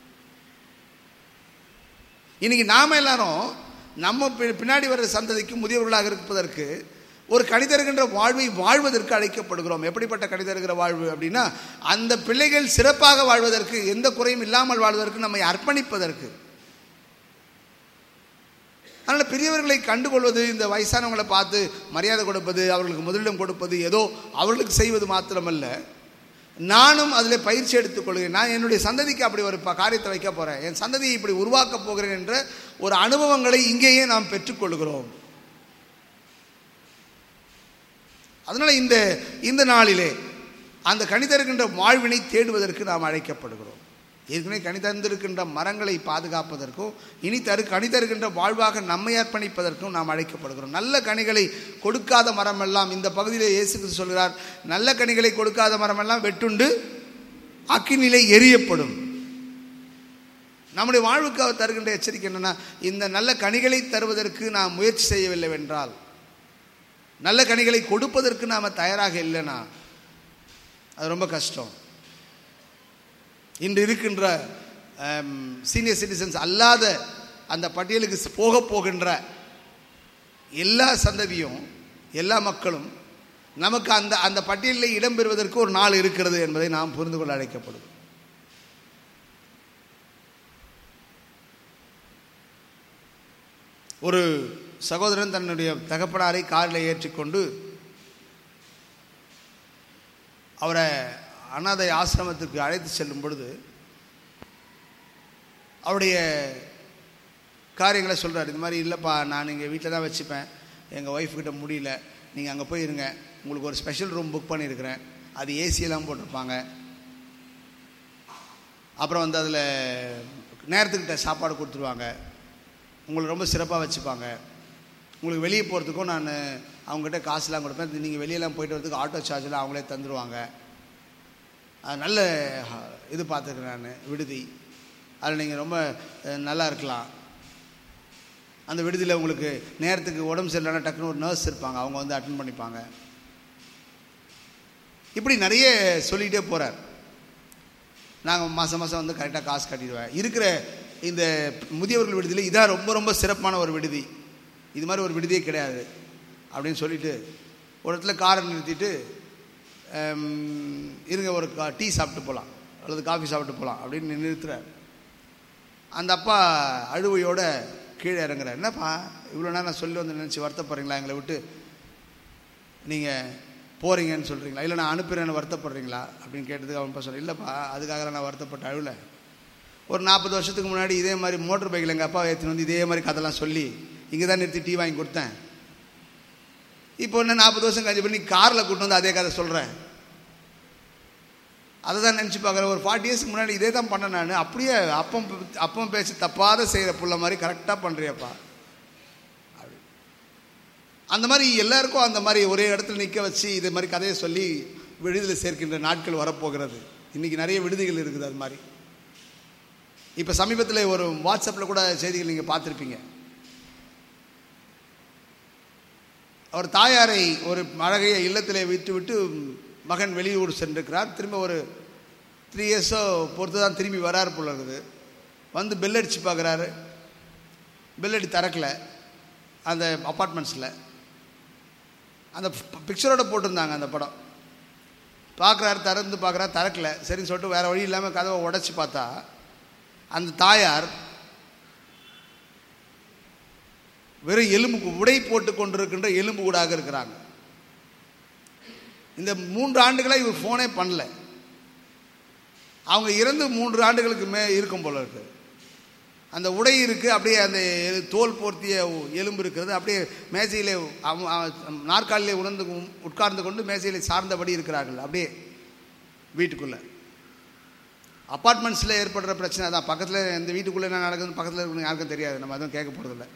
இன்னைக்கு நாம எல்லாரும் நம்ம பின்னாடி வர்ற சந்ததிக்கு முதியவர்களாக இருப்பதற்கு ஒரு கணிதருகின்ற வாழ்வை வாழ்வதற்கு அழைக்கப்படுகிறோம் எப்படிப்பட்ட கணிதருகிற வாழ்வு அப்படின்னா அந்த பிள்ளைகள் சிறப்பாக வாழ்வதற்கு எந்த குறையும் இல்லாமல் வாழ்வதற்கு நம்மை அர்ப்பணிப்பதற்கு அதனால் பெரியவர்களை கண்டுகொள்வது இந்த வயசானவங்களை பார்த்து மரியாதை கொடுப்பது அவர்களுக்கு முதலிடம் கொடுப்பது ஏதோ அவர்களுக்கு செய்வது மாத்திரமல்ல நானும் அதில் பயிற்சி எடுத்துக்கொள்கிறேன் நான் என்னுடைய சந்ததிக்கு அப்படி ஒரு காரியத்தை வைக்க போகிறேன் என் சந்ததியை இப்படி உருவாக்கப் போகிறேன் என்ற ஒரு அனுபவங்களை இங்கேயே நாம் பெற்றுக்கொள்கிறோம் அதனால் இந்த இந்த நாளிலே அந்த கணிதருக்கின்ற வாழ்வினை தேடுவதற்கு நாம் அழைக்கப்படுகிறோம் ஏற்கனவே கணிதந்திருக்கின்ற மரங்களை பாதுகாப்பதற்கும் இனி தரு கணிதருக்கின்ற வாழ்வாக நம்மை அர்ப்பணிப்பதற்கும் நாம் அழைக்கப்படுகிறோம் நல்ல கனிகளை கொடுக்காத மரமெல்லாம் இந்த பகுதியில் இயேசு சொல்கிறார் நல்ல கனிகளை கொடுக்காத மரமெல்லாம் வெட்டுண்டு அக்கினிலை எரியப்படும் நம்முடைய வாழ்வுக்கு அவர் தருகின்ற எச்சரிக்கை என்னன்னா இந்த நல்ல கனிகளை தருவதற்கு நாம் முயற்சி செய்யவில்லை என்றால் நல்ல கனிகளை கொடுப்பதற்கு நாம் தயாராக இல்லைனா அது ரொம்ப கஷ்டம் இன்று இருக்கின்ற சீனியர் சிட்டிசன்ஸ் அல்லாத அந்த பட்டியலுக்கு போக போகின்ற எல்லா சந்ததியும் எல்லா மக்களும் நமக்கு அந்த அந்த பட்டியலில் இடம்பெறுவதற்கு ஒரு நாள் இருக்கிறது என்பதை நாம் புரிந்து கொள்ள அழைக்கப்படும் ஒரு சகோதரன் தன்னுடைய தகப்பனாரை காரில் ஏற்றிக்கொண்டு அவரை அனாதை ஆசிரமத்துக்கு அழைத்து செல்லும் பொழுது அவருடைய காரியங்களை சொல்கிறார் இது மாதிரி இல்லைப்பா நான் இங்கே வீட்டில் தான் வச்சுப்பேன் எங்கள் ஒய்ஃப் கிட்ட முடியல நீங்கள் அங்கே போய் இருங்க உங்களுக்கு ஒரு ஸ்பெஷல் ரூம் புக் பண்ணியிருக்கிறேன் அது ஏசியெல்லாம் போட்டிருப்பாங்க அப்புறம் வந்து அதில் நேரத்துக்கிட்ட சாப்பாடு கொடுத்துருவாங்க உங்களை ரொம்ப சிறப்பாக வச்சுப்பாங்க உங்களுக்கு வெளியே போகிறதுக்கும் நான் அவங்ககிட்ட காசுலாம் கொடுப்பேன் நீங்கள் வெளியெல்லாம் போயிட்டு வரதுக்கு ஆட்டோ சார்ஜெலாம் அவங்களே தந்துடுவாங்க அது நல்ல ஹ- இது பார்த்துருக்கேன் நான் விடுதி அதில் நீங்கள் ரொம்ப அஹ், நல்லா இருக்கலாம் அந்த விடுதியில் உங்களுக்கு நேரத்துக்கு உடம்பு சரியில்லைனா டக்குன்னு ஒரு நர்ஸ் இருப்பாங்க அவங்க வந்து அட்டன் பண்ணிப்பாங்க இப்படி நிறைய சொல்லிகிட்டே போகிறார் நாங்கள் மாதம் மாதம் வந்து கரெக்டாக காசு கட்டிடுவேன் இருக்கிற இந்த முதியவர்கள் விடுதியில் இதான் ரொம்ப ரொம்ப சிறப்பான ஒரு விடுதி இது மாதிரி ஒரு விடுதியே கிடையாது அப்படின்னு சொல்லிட்டு ஒரு இடத்துல காரை நிறுத்திட்டு ஹம், இருங்க ஒரு கா- டீ சாப்பிட்டு போகலாம் அல்லது காஃபி சாப்பிட்டு போகலாம் அப்படின்னு நிறுத்துறார் அந்த அப்பா அழுவையோட கீழே இறங்குறார் என்னப்பா இவ்வளோ நேரம் நான் சொல்லி வந்து நினச்சி வருத்தப்படுறீங்களா எங்களை விட்டு நீங்கள் போகிறீங்கன்னு சொல்கிறீங்களா இல்லை நான் அனுப்புகிறேன்னு வருத்தப்படுறீங்களா அப்படின்னு கேட்டதுக்கு அவன் சொல்ல இல்லைப்பா அதுக்காக நான் வருத்தப்பட்ட அழுவல ஒரு நாற்பது வருஷத்துக்கு முன்னாடி இதே மாதிரி மோட்டர் பைக்கில் எங்கள் அப்பா ஏற்றின்னு வந்து இதே மாதிரி கதைலாம் சொல்லி இங்கே தான் நிறுத்தி டீ வாங்கி கொடுத்தேன் இப்போ என்ன நாற்பது வருஷம் கழிச்சு பண்ணி காரில் கூட்டு வந்து அதே கதை சொல்கிறேன் அதை தான் நினச்சி பார்க்குறேன் ஒரு ஃபார்ட்டி இயர்ஸ்க்கு முன்னாடி இதே தான் பண்ணேன் நான் அப்படியே அப்பம் அப்பம் பேசி தப்பாத செய்கிற புள்ள மாதிரி கரெக்டாக பண்ணுறியப்பா அந்த மாதிரி எல்லாருக்கும் அந்த மாதிரி ஒரே இடத்துல நிற்க வச்சு இது மாதிரி கதையை சொல்லி விடுதலை சேர்க்கின்ற நாட்கள் வரப்போகிறது இன்றைக்கி நிறைய விடுதிகள் இருக்குது அது மாதிரி இப்போ சமீபத்தில் ஒரு வாட்ஸ்அப்பில் கூட செய்திகள் நீங்கள் பார்த்துருப்பீங்க அவர் தாயாரை ஒரு அழகைய இல்லத்திலே விட்டு விட்டு மகன் வெளியூர் சென்றிருக்கிறார் திரும்ப ஒரு த்ரீ இயர்ஸோ பொறுத்து தான் திரும்பி வரார் போல இருக்குது வந்து பெல் அடித்து பார்க்குறாரு பெல் அடி திறக்கல அந்த அப்பார்ட்மெண்ட்ஸில் அந்த பிக்சரோட போட்டிருந்தாங்க அந்த படம் பார்க்குறாரு திறந்து பார்க்குறாரு திறக்கல சரின்னு சொல்லிட்டு வேறு வழி இல்லாமல் கதவை உடச்சி பார்த்தா அந்த தாயார் வெறும் எலும்பு உடை போட்டு கொண்டிருக்கின்ற எலும்பு கூடாக இருக்கிறாங்க இந்த மூன்று ஆண்டுகளாக இவர் ஃபோனே பண்ணல அவங்க இறந்து மூன்று ஆண்டுகளுக்கு மே இருக்கும் போல இருக்கு அந்த உடை இருக்கு அப்படியே அந்த எலு- தோல் போர்த்திய எலும்பு இருக்கிறது அப்படியே மேசையிலே அவ- அவ- நாற்காலிலே உணர்ந்து உட்கார்ந்து கொண்டு மேசையிலே சார்ந்தபடி இருக்கிறார்கள் அப்படியே வீட்டுக்குள்ள அப்பார்ட்மெண்ட்ஸில் ஏற்படுற பிரச்சனை தான் பக்கத்தில் இந்த வீட்டுக்குள்ளே என்ன நடக்குதுன்னு பக்கத்தில் இருக்கணும் யாருக்கும் தெரியாது நம்ம அதுவும் கேட்க போகிறதில்ல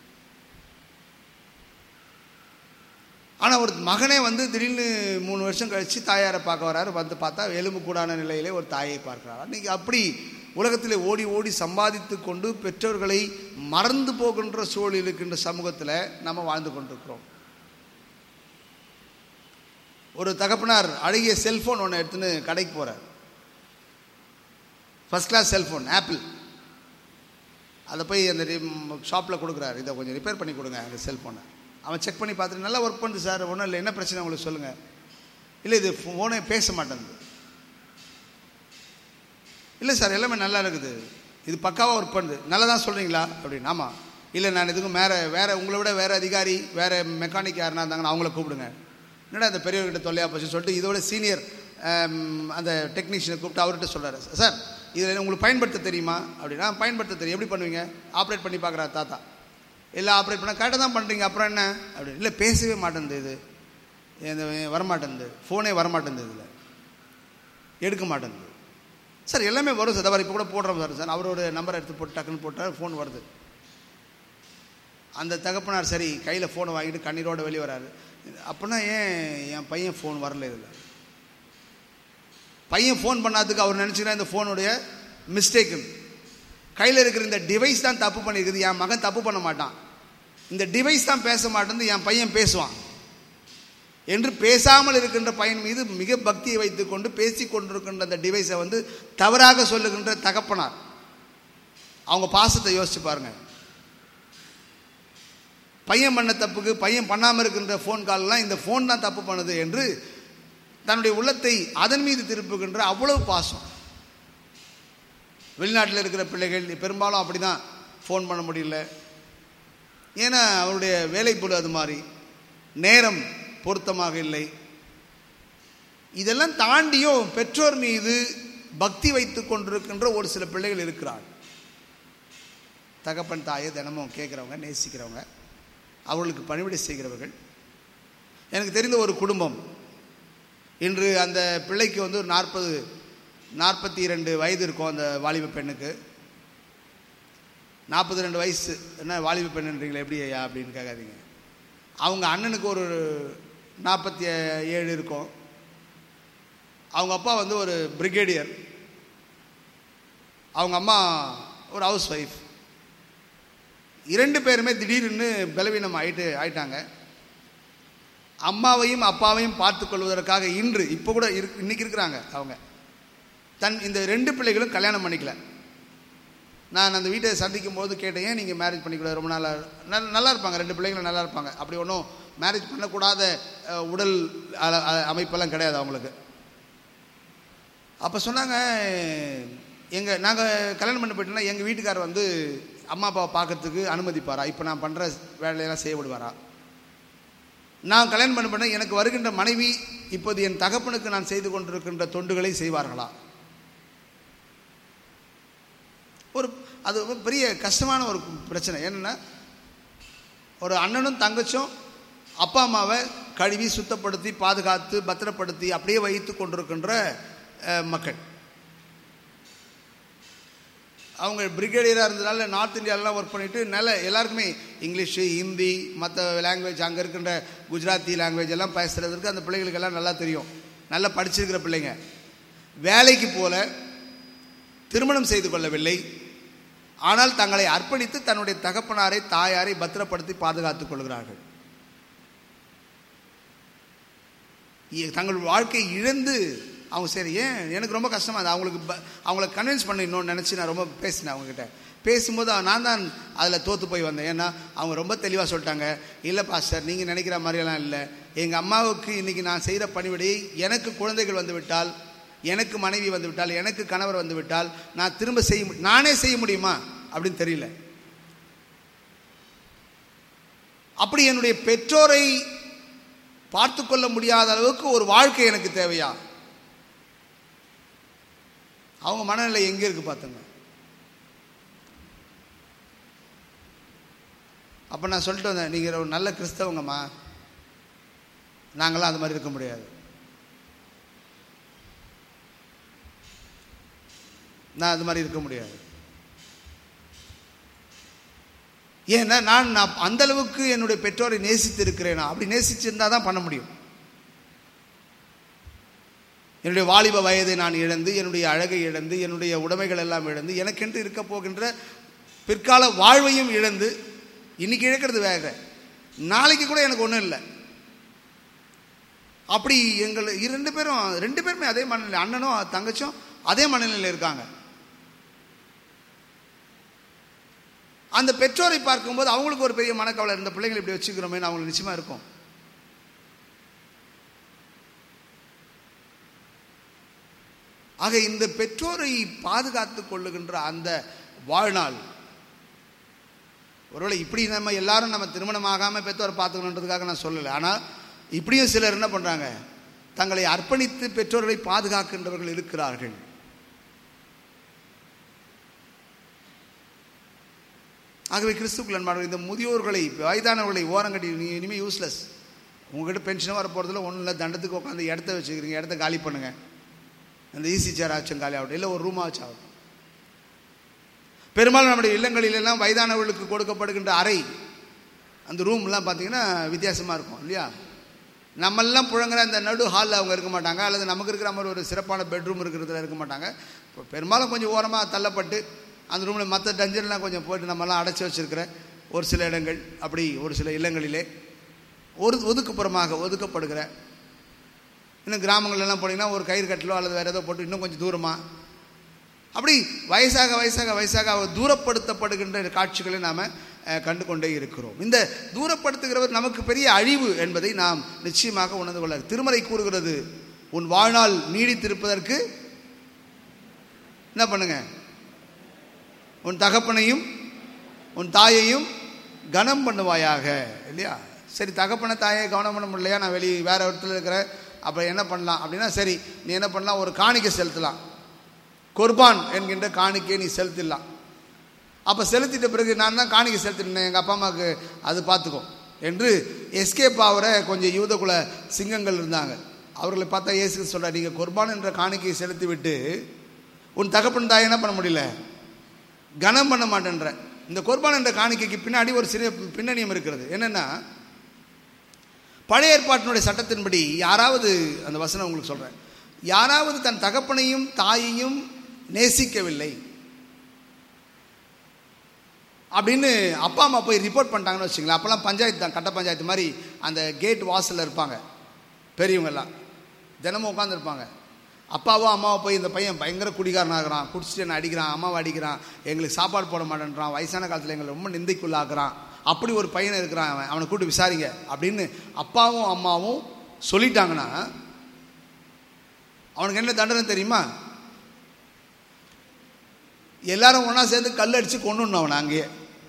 ஆனால் ஒரு மகனே வந்து திடீர்னு மூணு வருஷம் கழித்து தாயாரை பார்க்க வராரு வந்து பார்த்தா எலும்பு கூடான நிலையிலே ஒரு தாயை பார்க்கிறார் அன்றைக்கி அப்படி உலகத்தில் ஓடி ஓடி சம்பாதித்து கொண்டு பெற்றோர்களை மறந்து போகின்ற சூழல் இருக்கின்ற சமூகத்தில் நம்ம வாழ்ந்து கொண்டிருக்கிறோம் ஒரு தகப்பனார் அழகிய செல்ஃபோன் ஒன்று எடுத்துன்னு கடைக்கு போகிறார் ஃபஸ்ட் கிளாஸ் செல்ஃபோன் ஆப்பிள் அதை போய் அந்த ஷாப்பில் கொடுக்குறாரு இதை கொஞ்சம் ரிப்பேர் பண்ணி கொடுங்க அந்த செல்ஃபோனை அவன் செக் பண்ணி பார்த்துட்டு நல்லா ஒர்க் பண்ணுது சார் ஒன்றும் இல்லை என்ன பிரச்சனை உங்களுக்கு சொல்லுங்கள் இல்லை இது ஃபோனே பேச மாட்டேங்குது இல்லை சார் எல்லாமே நல்லா இருக்குது இது பக்காவாக ஒர்க் பண்ணுது நல்லா தான் சொல்கிறீங்களா அப்படின்னு ஆமாம் இல்லை நான் எதுக்கும் வேறு வேறு உங்களை விட வேறு அதிகாரி வேறு மெக்கானிக் யாருனா இருந்தாங்கன்னா அவங்கள கூப்பிடுங்க என்னடா அந்த பெரியவர்கிட்ட தொல்லையா போச்சு சொல்லிட்டு இதோட சீனியர் அந்த டெக்னீஷியனை கூப்பிட்டு அவர்கிட்ட சொல்கிறாரு சார் இதில் உங்களுக்கு பயன்படுத்த தெரியுமா அப்படின்னா பயன்படுத்த தெரியும் எப்படி பண்ணுவீங்க ஆப்ரேட் பண்ணி பார்க்குறாரு தாத்தா இல்லை ஆப்ரேட் பண்ண கரெக்டாக தான் பண்ணுறீங்க அப்புறம் என்ன அப்படி இல்லை பேசவே மாட்டேங்குது இது இந்த வரமாட்டேங்குது ஃபோனே வரமாட்டேங்குது இதில் எடுக்க மாட்டேங்குது சார் எல்லாமே வரும் சார் அவர் இப்போ கூட போடுறோம் சார் சார் அவரோட நம்பரை எடுத்து போட்டு டக்குன்னு போட்டார் ஃபோன் வருது அந்த தகப்பனார் சரி கையில் ஃபோனை வாங்கிட்டு கண்ணீரோட வெளியே வராரு அப்படின்னா ஏன் என் பையன் ஃபோன் வரல இதில் பையன் ஃபோன் பண்ணாததுக்கு அவர் நினச்சிக்கிறா இந்த ஃபோனுடைய மிஸ்டேக்கு கையில் இருக்கிற இந்த டிவைஸ் தான் தப்பு பண்ணியிருக்குது என் மகன் தப்பு பண்ண மாட்டான் இந்த டிவைஸ் தான் பேச மாட்டேன்னு என் பையன் பேசுவான் என்று பேசாமல் இருக்கின்ற பையன் மீது மிக பக்தியை வைத்துக்கொண்டு பேசி கொண்டிருக்கின்ற அந்த டிவைஸை வந்து தவறாக சொல்லுகின்ற தகப்பனார் அவங்க பாசத்தை யோசிச்சு பாருங்க பையன் பண்ண தப்புக்கு பையன் பண்ணாமல் இருக்கின்ற ஃபோன் கால்லாம் இந்த ஃபோன் தான் தப்பு பண்ணுது என்று தன்னுடைய உள்ளத்தை அதன் மீது திருப்புகின்ற அவ்வளவு பாசம் வெளிநாட்டில் இருக்கிற பிள்ளைகள் பெரும்பாலும் அப்படி தான் ஃபோன் பண்ண முடியல ஏன்னா அவருடைய வேலைப்புழு அது மாதிரி நேரம் பொருத்தமாக இல்லை இதெல்லாம் தாண்டியும் பெற்றோர் மீது பக்தி வைத்து கொண்டிருக்கின்ற ஒரு சில பிள்ளைகள் இருக்கிறார் தகப்பன் தாயை தினமும் கேட்குறவங்க நேசிக்கிறவங்க அவர்களுக்கு பணிவிடை செய்கிறவர்கள் எனக்கு தெரிந்த ஒரு குடும்பம் இன்று அந்த பிள்ளைக்கு வந்து ஒரு நாற்பது நாற்பத்தி இரண்டு வயது இருக்கும் அந்த வாலிப பெண்ணுக்கு நாற்பது ரெண்டு வயசு என்ன வாலிப பெண்ணுன்றீங்களே எப்படி ஐயா அப்படின்னு கேட்காதீங்க அவங்க அண்ணனுக்கு ஒரு நாற்பத்தி ஏழு இருக்கும் அவங்க அப்பா வந்து ஒரு பிரிகேடியர் அவங்க அம்மா ஒரு ஹவுஸ் ஒய்ஃப் இரண்டு பேருமே திடீர்னு பலவீனம் ஆயிட்டு ஆயிட்டாங்க அம்மாவையும் அப்பாவையும் பார்த்து கொள்வதற்காக இன்று இப்போ கூட இருக்கு இன்னைக்கு இருக்கிறாங்க அவங்க தன் இந்த ரெண்டு பிள்ளைகளும் கல்யாணம் பண்ணிக்கல நான் அந்த வீட்டை சந்திக்கும் போது கேட்டேன் ஏன் நீங்கள் மேரேஜ் பண்ணிக்கூடாது ரொம்ப நாளா நல்ல நல்லா இருப்பாங்க ரெண்டு பிள்ளைங்களும் நல்லா இருப்பாங்க அப்படி ஒன்றும் மேரேஜ் பண்ணக்கூடாத அஹ், உடல் அல- அ- அமைப்பெல்லாம் கிடையாது அவங்களுக்கு அப்போ சொன்னாங்க எங்கள் நாங்கள் கல்யாணம் பண்ண போயிட்டோம்னா எங்கள் வீட்டுக்காரர் வந்து அம்மா அப்பாவை பார்க்கறதுக்கு அனுமதிப்பாரா இப்போ நான் பண்ணுற வேலையெல்லாம் செய்ய விடுவாரா நான் கல்யாணம் பண்ண பண்ண எனக்கு வருகின்ற மனைவி இப்போது என் தகப்பனுக்கு நான் செய்து கொண்டிருக்கின்ற தொண்டுகளை செய்வார்களா ஒரு அது ஒரு பெரிய கஷ்டமான ஒரு பிரச்சனை என்னென்னா ஒரு அண்ணனும் தங்கச்சும் அப்பா அம்மாவை கழுவி சுத்தப்படுத்தி பாதுகாத்து பத்திரப்படுத்தி அப்படியே வைத்து கொண்டிருக்கின்ற அஹ், மக்கள் அவங்க பிரிகேடியராக இருந்ததால நார்த் இந்தியாவிலாம் ஒர்க் பண்ணிட்டு நல்ல எல்லாருக்குமே இங்கிலீஷு ஹிந்தி மற்ற லாங்குவேஜ் அங்கே இருக்கின்ற குஜராத்தி லாங்குவேஜ் எல்லாம் பேசுகிறதுக்கு அந்த பிள்ளைகளுக்கெல்லாம் நல்லா தெரியும் நல்லா படிச்சிருக்கிற பிள்ளைங்க வேலைக்கு போல திருமணம் செய்து கொள்ளவில்லை ஆனால் தங்களை அர்ப்பணித்து தன்னுடைய தகப்பனாரை தாயாரை பத்திரப்படுத்தி பாதுகாத்துக் கொள்கிறார்கள் இ- தங்கள் வாழ்க்கையை இழந்து அவங்க சரி ஏன் எனக்கு ரொம்ப கஷ்டமா அது அவங்களுக்கு ப- அவங்கள கன்வின்ஸ் பண்ணிடணும்னு நினச்சி நான் ரொம்ப பேசினேன் அவங்ககிட்ட பேசும்போது அவ- நான் தான் அதில் தோற்று போய் வந்தேன் ஏன்னா அவங்க ரொம்ப தெளிவாக சொல்லிட்டாங்க இல்லை பாஸ்டர் நீங்கள் நினைக்கிற மாதிரியெல்லாம் இல்லை எங்கள் அம்மாவுக்கு இன்றைக்கி நான் செய்கிற பணிவிடையை எனக்கு குழந்தைகள் வந்து விட்டால் எனக்கு மனைவி வந்து விட்டால் எனக்கு கணவர் வந்து விட்டால் நான் திரும்ப செய்ய மு- நானே செய்ய முடியுமா அப்படின்னு தெரியல அப்படி என்னுடைய பெற்றோரை பார்த்து கொள்ள முடியாத அளவுக்கு ஒரு வாழ்க்கை எனக்கு தேவையா அவங்க மனநிலை எங்க இருக்கு பார்த்துங்க அப்ப நான் சொல்லிட்டு வந்தேன் நீங்க ஒரு நல்ல கிறிஸ்தவங்கம்மா நாங்களாம் அது மாதிரி இருக்க முடியாது நான் அது மாதிரி இருக்க முடியாது ஏன்னா நான் நான் அந்த அளவுக்கு என்னுடைய பெற்றோரை நேசித்து இருக்கிறேனா அப்படி நேசிச்சிருந்தா தான் பண்ண முடியும் என்னுடைய வாலிப வயதை நான் இழந்து என்னுடைய அழகை இழந்து என்னுடைய உடைமைகள் எல்லாம் இழந்து எனக்கென்று இருக்க போகின்ற பிற்கால வாழ்வையும் இழந்து இன்னைக்கு இழக்கிறது வேற நாளைக்கு கூட எனக்கு ஒன்றும் இல்லை அப்படி எங்கள் இரண்டு பேரும் ரெண்டு பேருமே அதே மனநிலை அண்ணனும் தங்கச்சும் அதே மனநிலையில் இருக்காங்க அந்த பெற்றோரை பார்க்கும்போது அவங்களுக்கு ஒரு பெரிய மனக்கவலை இந்த பிள்ளைங்களை இப்படி வச்சுக்கிறோமேன்னு அவங்களுக்கு நிச்சயமா இருக்கும் ஆக இந்த பெற்றோரை பாதுகாத்துக் கொள்ளுகின்ற அந்த வாழ்நாள் ஒருவேளை இப்படி நம்ம எல்லாரும் நம்ம திருமணம் ஆகாம பெற்றோரை பார்த்துக்கணுன்றதுக்காக நான் சொல்லலை ஆனால் இப்படியும் சிலர் என்ன பண்றாங்க தங்களை அர்ப்பணித்து பெற்றோர்களை பாதுகாக்கின்றவர்கள் இருக்கிறார்கள் ஆகவே கிறிஸ்துக்குள் அன்பானவர்களே, இந்த முதியோர்களை வயதானவர்களை ஓரங்கட்டி நீ இனிமேல் யூஸ்லெஸ் உங்ககிட்ட பென்ஷன் வர போகிறதுல ஒன்றும் இல்லை தண்டத்துக்கு உட்காந்து இடத்த வச்சுக்கிறீங்க இடத்த காலி பண்ணுங்க அந்த ஈசி சேர் ஆச்சும் காலி ஆகட்டும் இல்லை ஒரு ரூம் ஆச்சு ஆகட்டும் பெரும்பாலும் நம்முடைய இல்லங்களிலெல்லாம் வயதானவர்களுக்கு கொடுக்கப்படுகின்ற அறை அந்த ரூம்லாம் பார்த்தீங்கன்னா வித்தியாசமாக இருக்கும் இல்லையா நம்மெல்லாம் புழங்குற அந்த நடு ஹாலில் அவங்க இருக்க மாட்டாங்க அல்லது நமக்கு இருக்கிற மாதிரி ஒரு சிறப்பான பெட்ரூம் இருக்கிறதுல இருக்க மாட்டாங்க இப்போ பெரும்பாலும் கொஞ்சம் ஓரமாக தள்ளப்பட்டு அந்த ரூமில் மற்ற டஞ்சன்லாம் கொஞ்சம் போட்டு நம்மலாம் அடைச்சி வச்சிருக்கிற ஒரு சில இடங்கள் அப்படி ஒரு சில இல்லங்களிலே ஒரு ஒதுக்குப்புறமாக ஒதுக்கப்படுகிற இன்னும் கிராமங்கள்லாம் போனீங்கன்னா ஒரு கயிறு கட்டிலோ அல்லது வேறு ஏதோ போட்டு இன்னும் கொஞ்சம் தூரமாக அப்படி வயசாக வயசாக வயசாக அவர் தூரப்படுத்தப்படுகின்ற காட்சிகளை நாம் கண்டு கொண்டே இருக்கிறோம் இந்த தூரப்படுத்துகிறவர் நமக்கு பெரிய அழிவு என்பதை நாம் நிச்சயமாக உணர்ந்து கொள்ள திருமறை கூறுகிறது உன் வாழ்நாள் நீடித்திருப்பதற்கு என்ன பண்ணுங்க உன் தகப்பனையும் உன் தாயையும் கனம் பண்ணுவாயாக இல்லையா சரி தகப்பனை தாயை கவனம் பண்ண முடியலையா நான் வெளியே வேற இடத்துல இருக்கிறேன் அப்போ என்ன பண்ணலாம் அப்படின்னா சரி நீ என்ன பண்ணலாம் ஒரு காணிக்கை செலுத்தலாம் குர்பான் என்கின்ற காணிக்கையை நீ செலுத்திடலாம் அப்போ செலுத்திட்ட பிறகு நான் தான் காணிக்கை செலுத்தினேன் எங்கள் அப்பா அம்மாவுக்கு அது பார்த்துக்கும் என்று எஸ்கேப் ஆகிற கொஞ்சம் யூதகுல சிங்கங்கள் இருந்தாங்க அவர்களை பார்த்தா இயேசு சொல்கிறார் நீங்கள் குர்பான் என்ற காணிக்கையை செலுத்தி விட்டு உன் தகப்பன் தாய் என்ன பண்ண முடியல கனம் பண்ண மாட்டேன்ற இந்த குர்பான் என்ற காணிக்கைக்கு பின்னாடி ஒரு சிறிய பின்னணியம் இருக்கிறது என்னென்னா பழைய ஏற்பாட்டினுடைய சட்டத்தின்படி யாராவது அந்த வசனம் உங்களுக்கு சொல்கிறேன் யாராவது தன் தகப்பனையும் தாயையும் நேசிக்கவில்லை அப்படின்னு அப்பா அம்மா போய் ரிப்போர்ட் பண்ணிட்டாங்கன்னு வச்சுங்களேன் அப்போல்லாம் பஞ்சாயத்து தான் கட்ட பஞ்சாயத்து மாதிரி அந்த கேட் வாசலில் இருப்பாங்க பெரியவங்கெல்லாம் தினமும் உட்காந்துருப்பாங்க அப்பாவோ அம்மாவோ போய் இந்த பையன் பயங்கர குடிகாரன் ஆகிறான் குடிச்சிட்டு என்ன அடிக்கிறான் அம்மாவை அடிக்கிறான் எங்களுக்கு சாப்பாடு போட மாட்டேன்றான் வயசான காலத்தில் எங்களை ரொம்ப நிந்தைக்குள்ளாக்குறான் அப்படி ஒரு பையன் இருக்கிறான் அவன் அவனை கூட்டு விசாரிங்க அப்படின்னு அப்பாவும் அம்மாவும் சொல்லிட்டாங்கன்னா அவனுக்கு என்ன தண்டனை தெரியுமா எல்லாரும் ஒன்றா சேர்ந்து கல் அடித்து கொண்டு அவனை அங்கேயே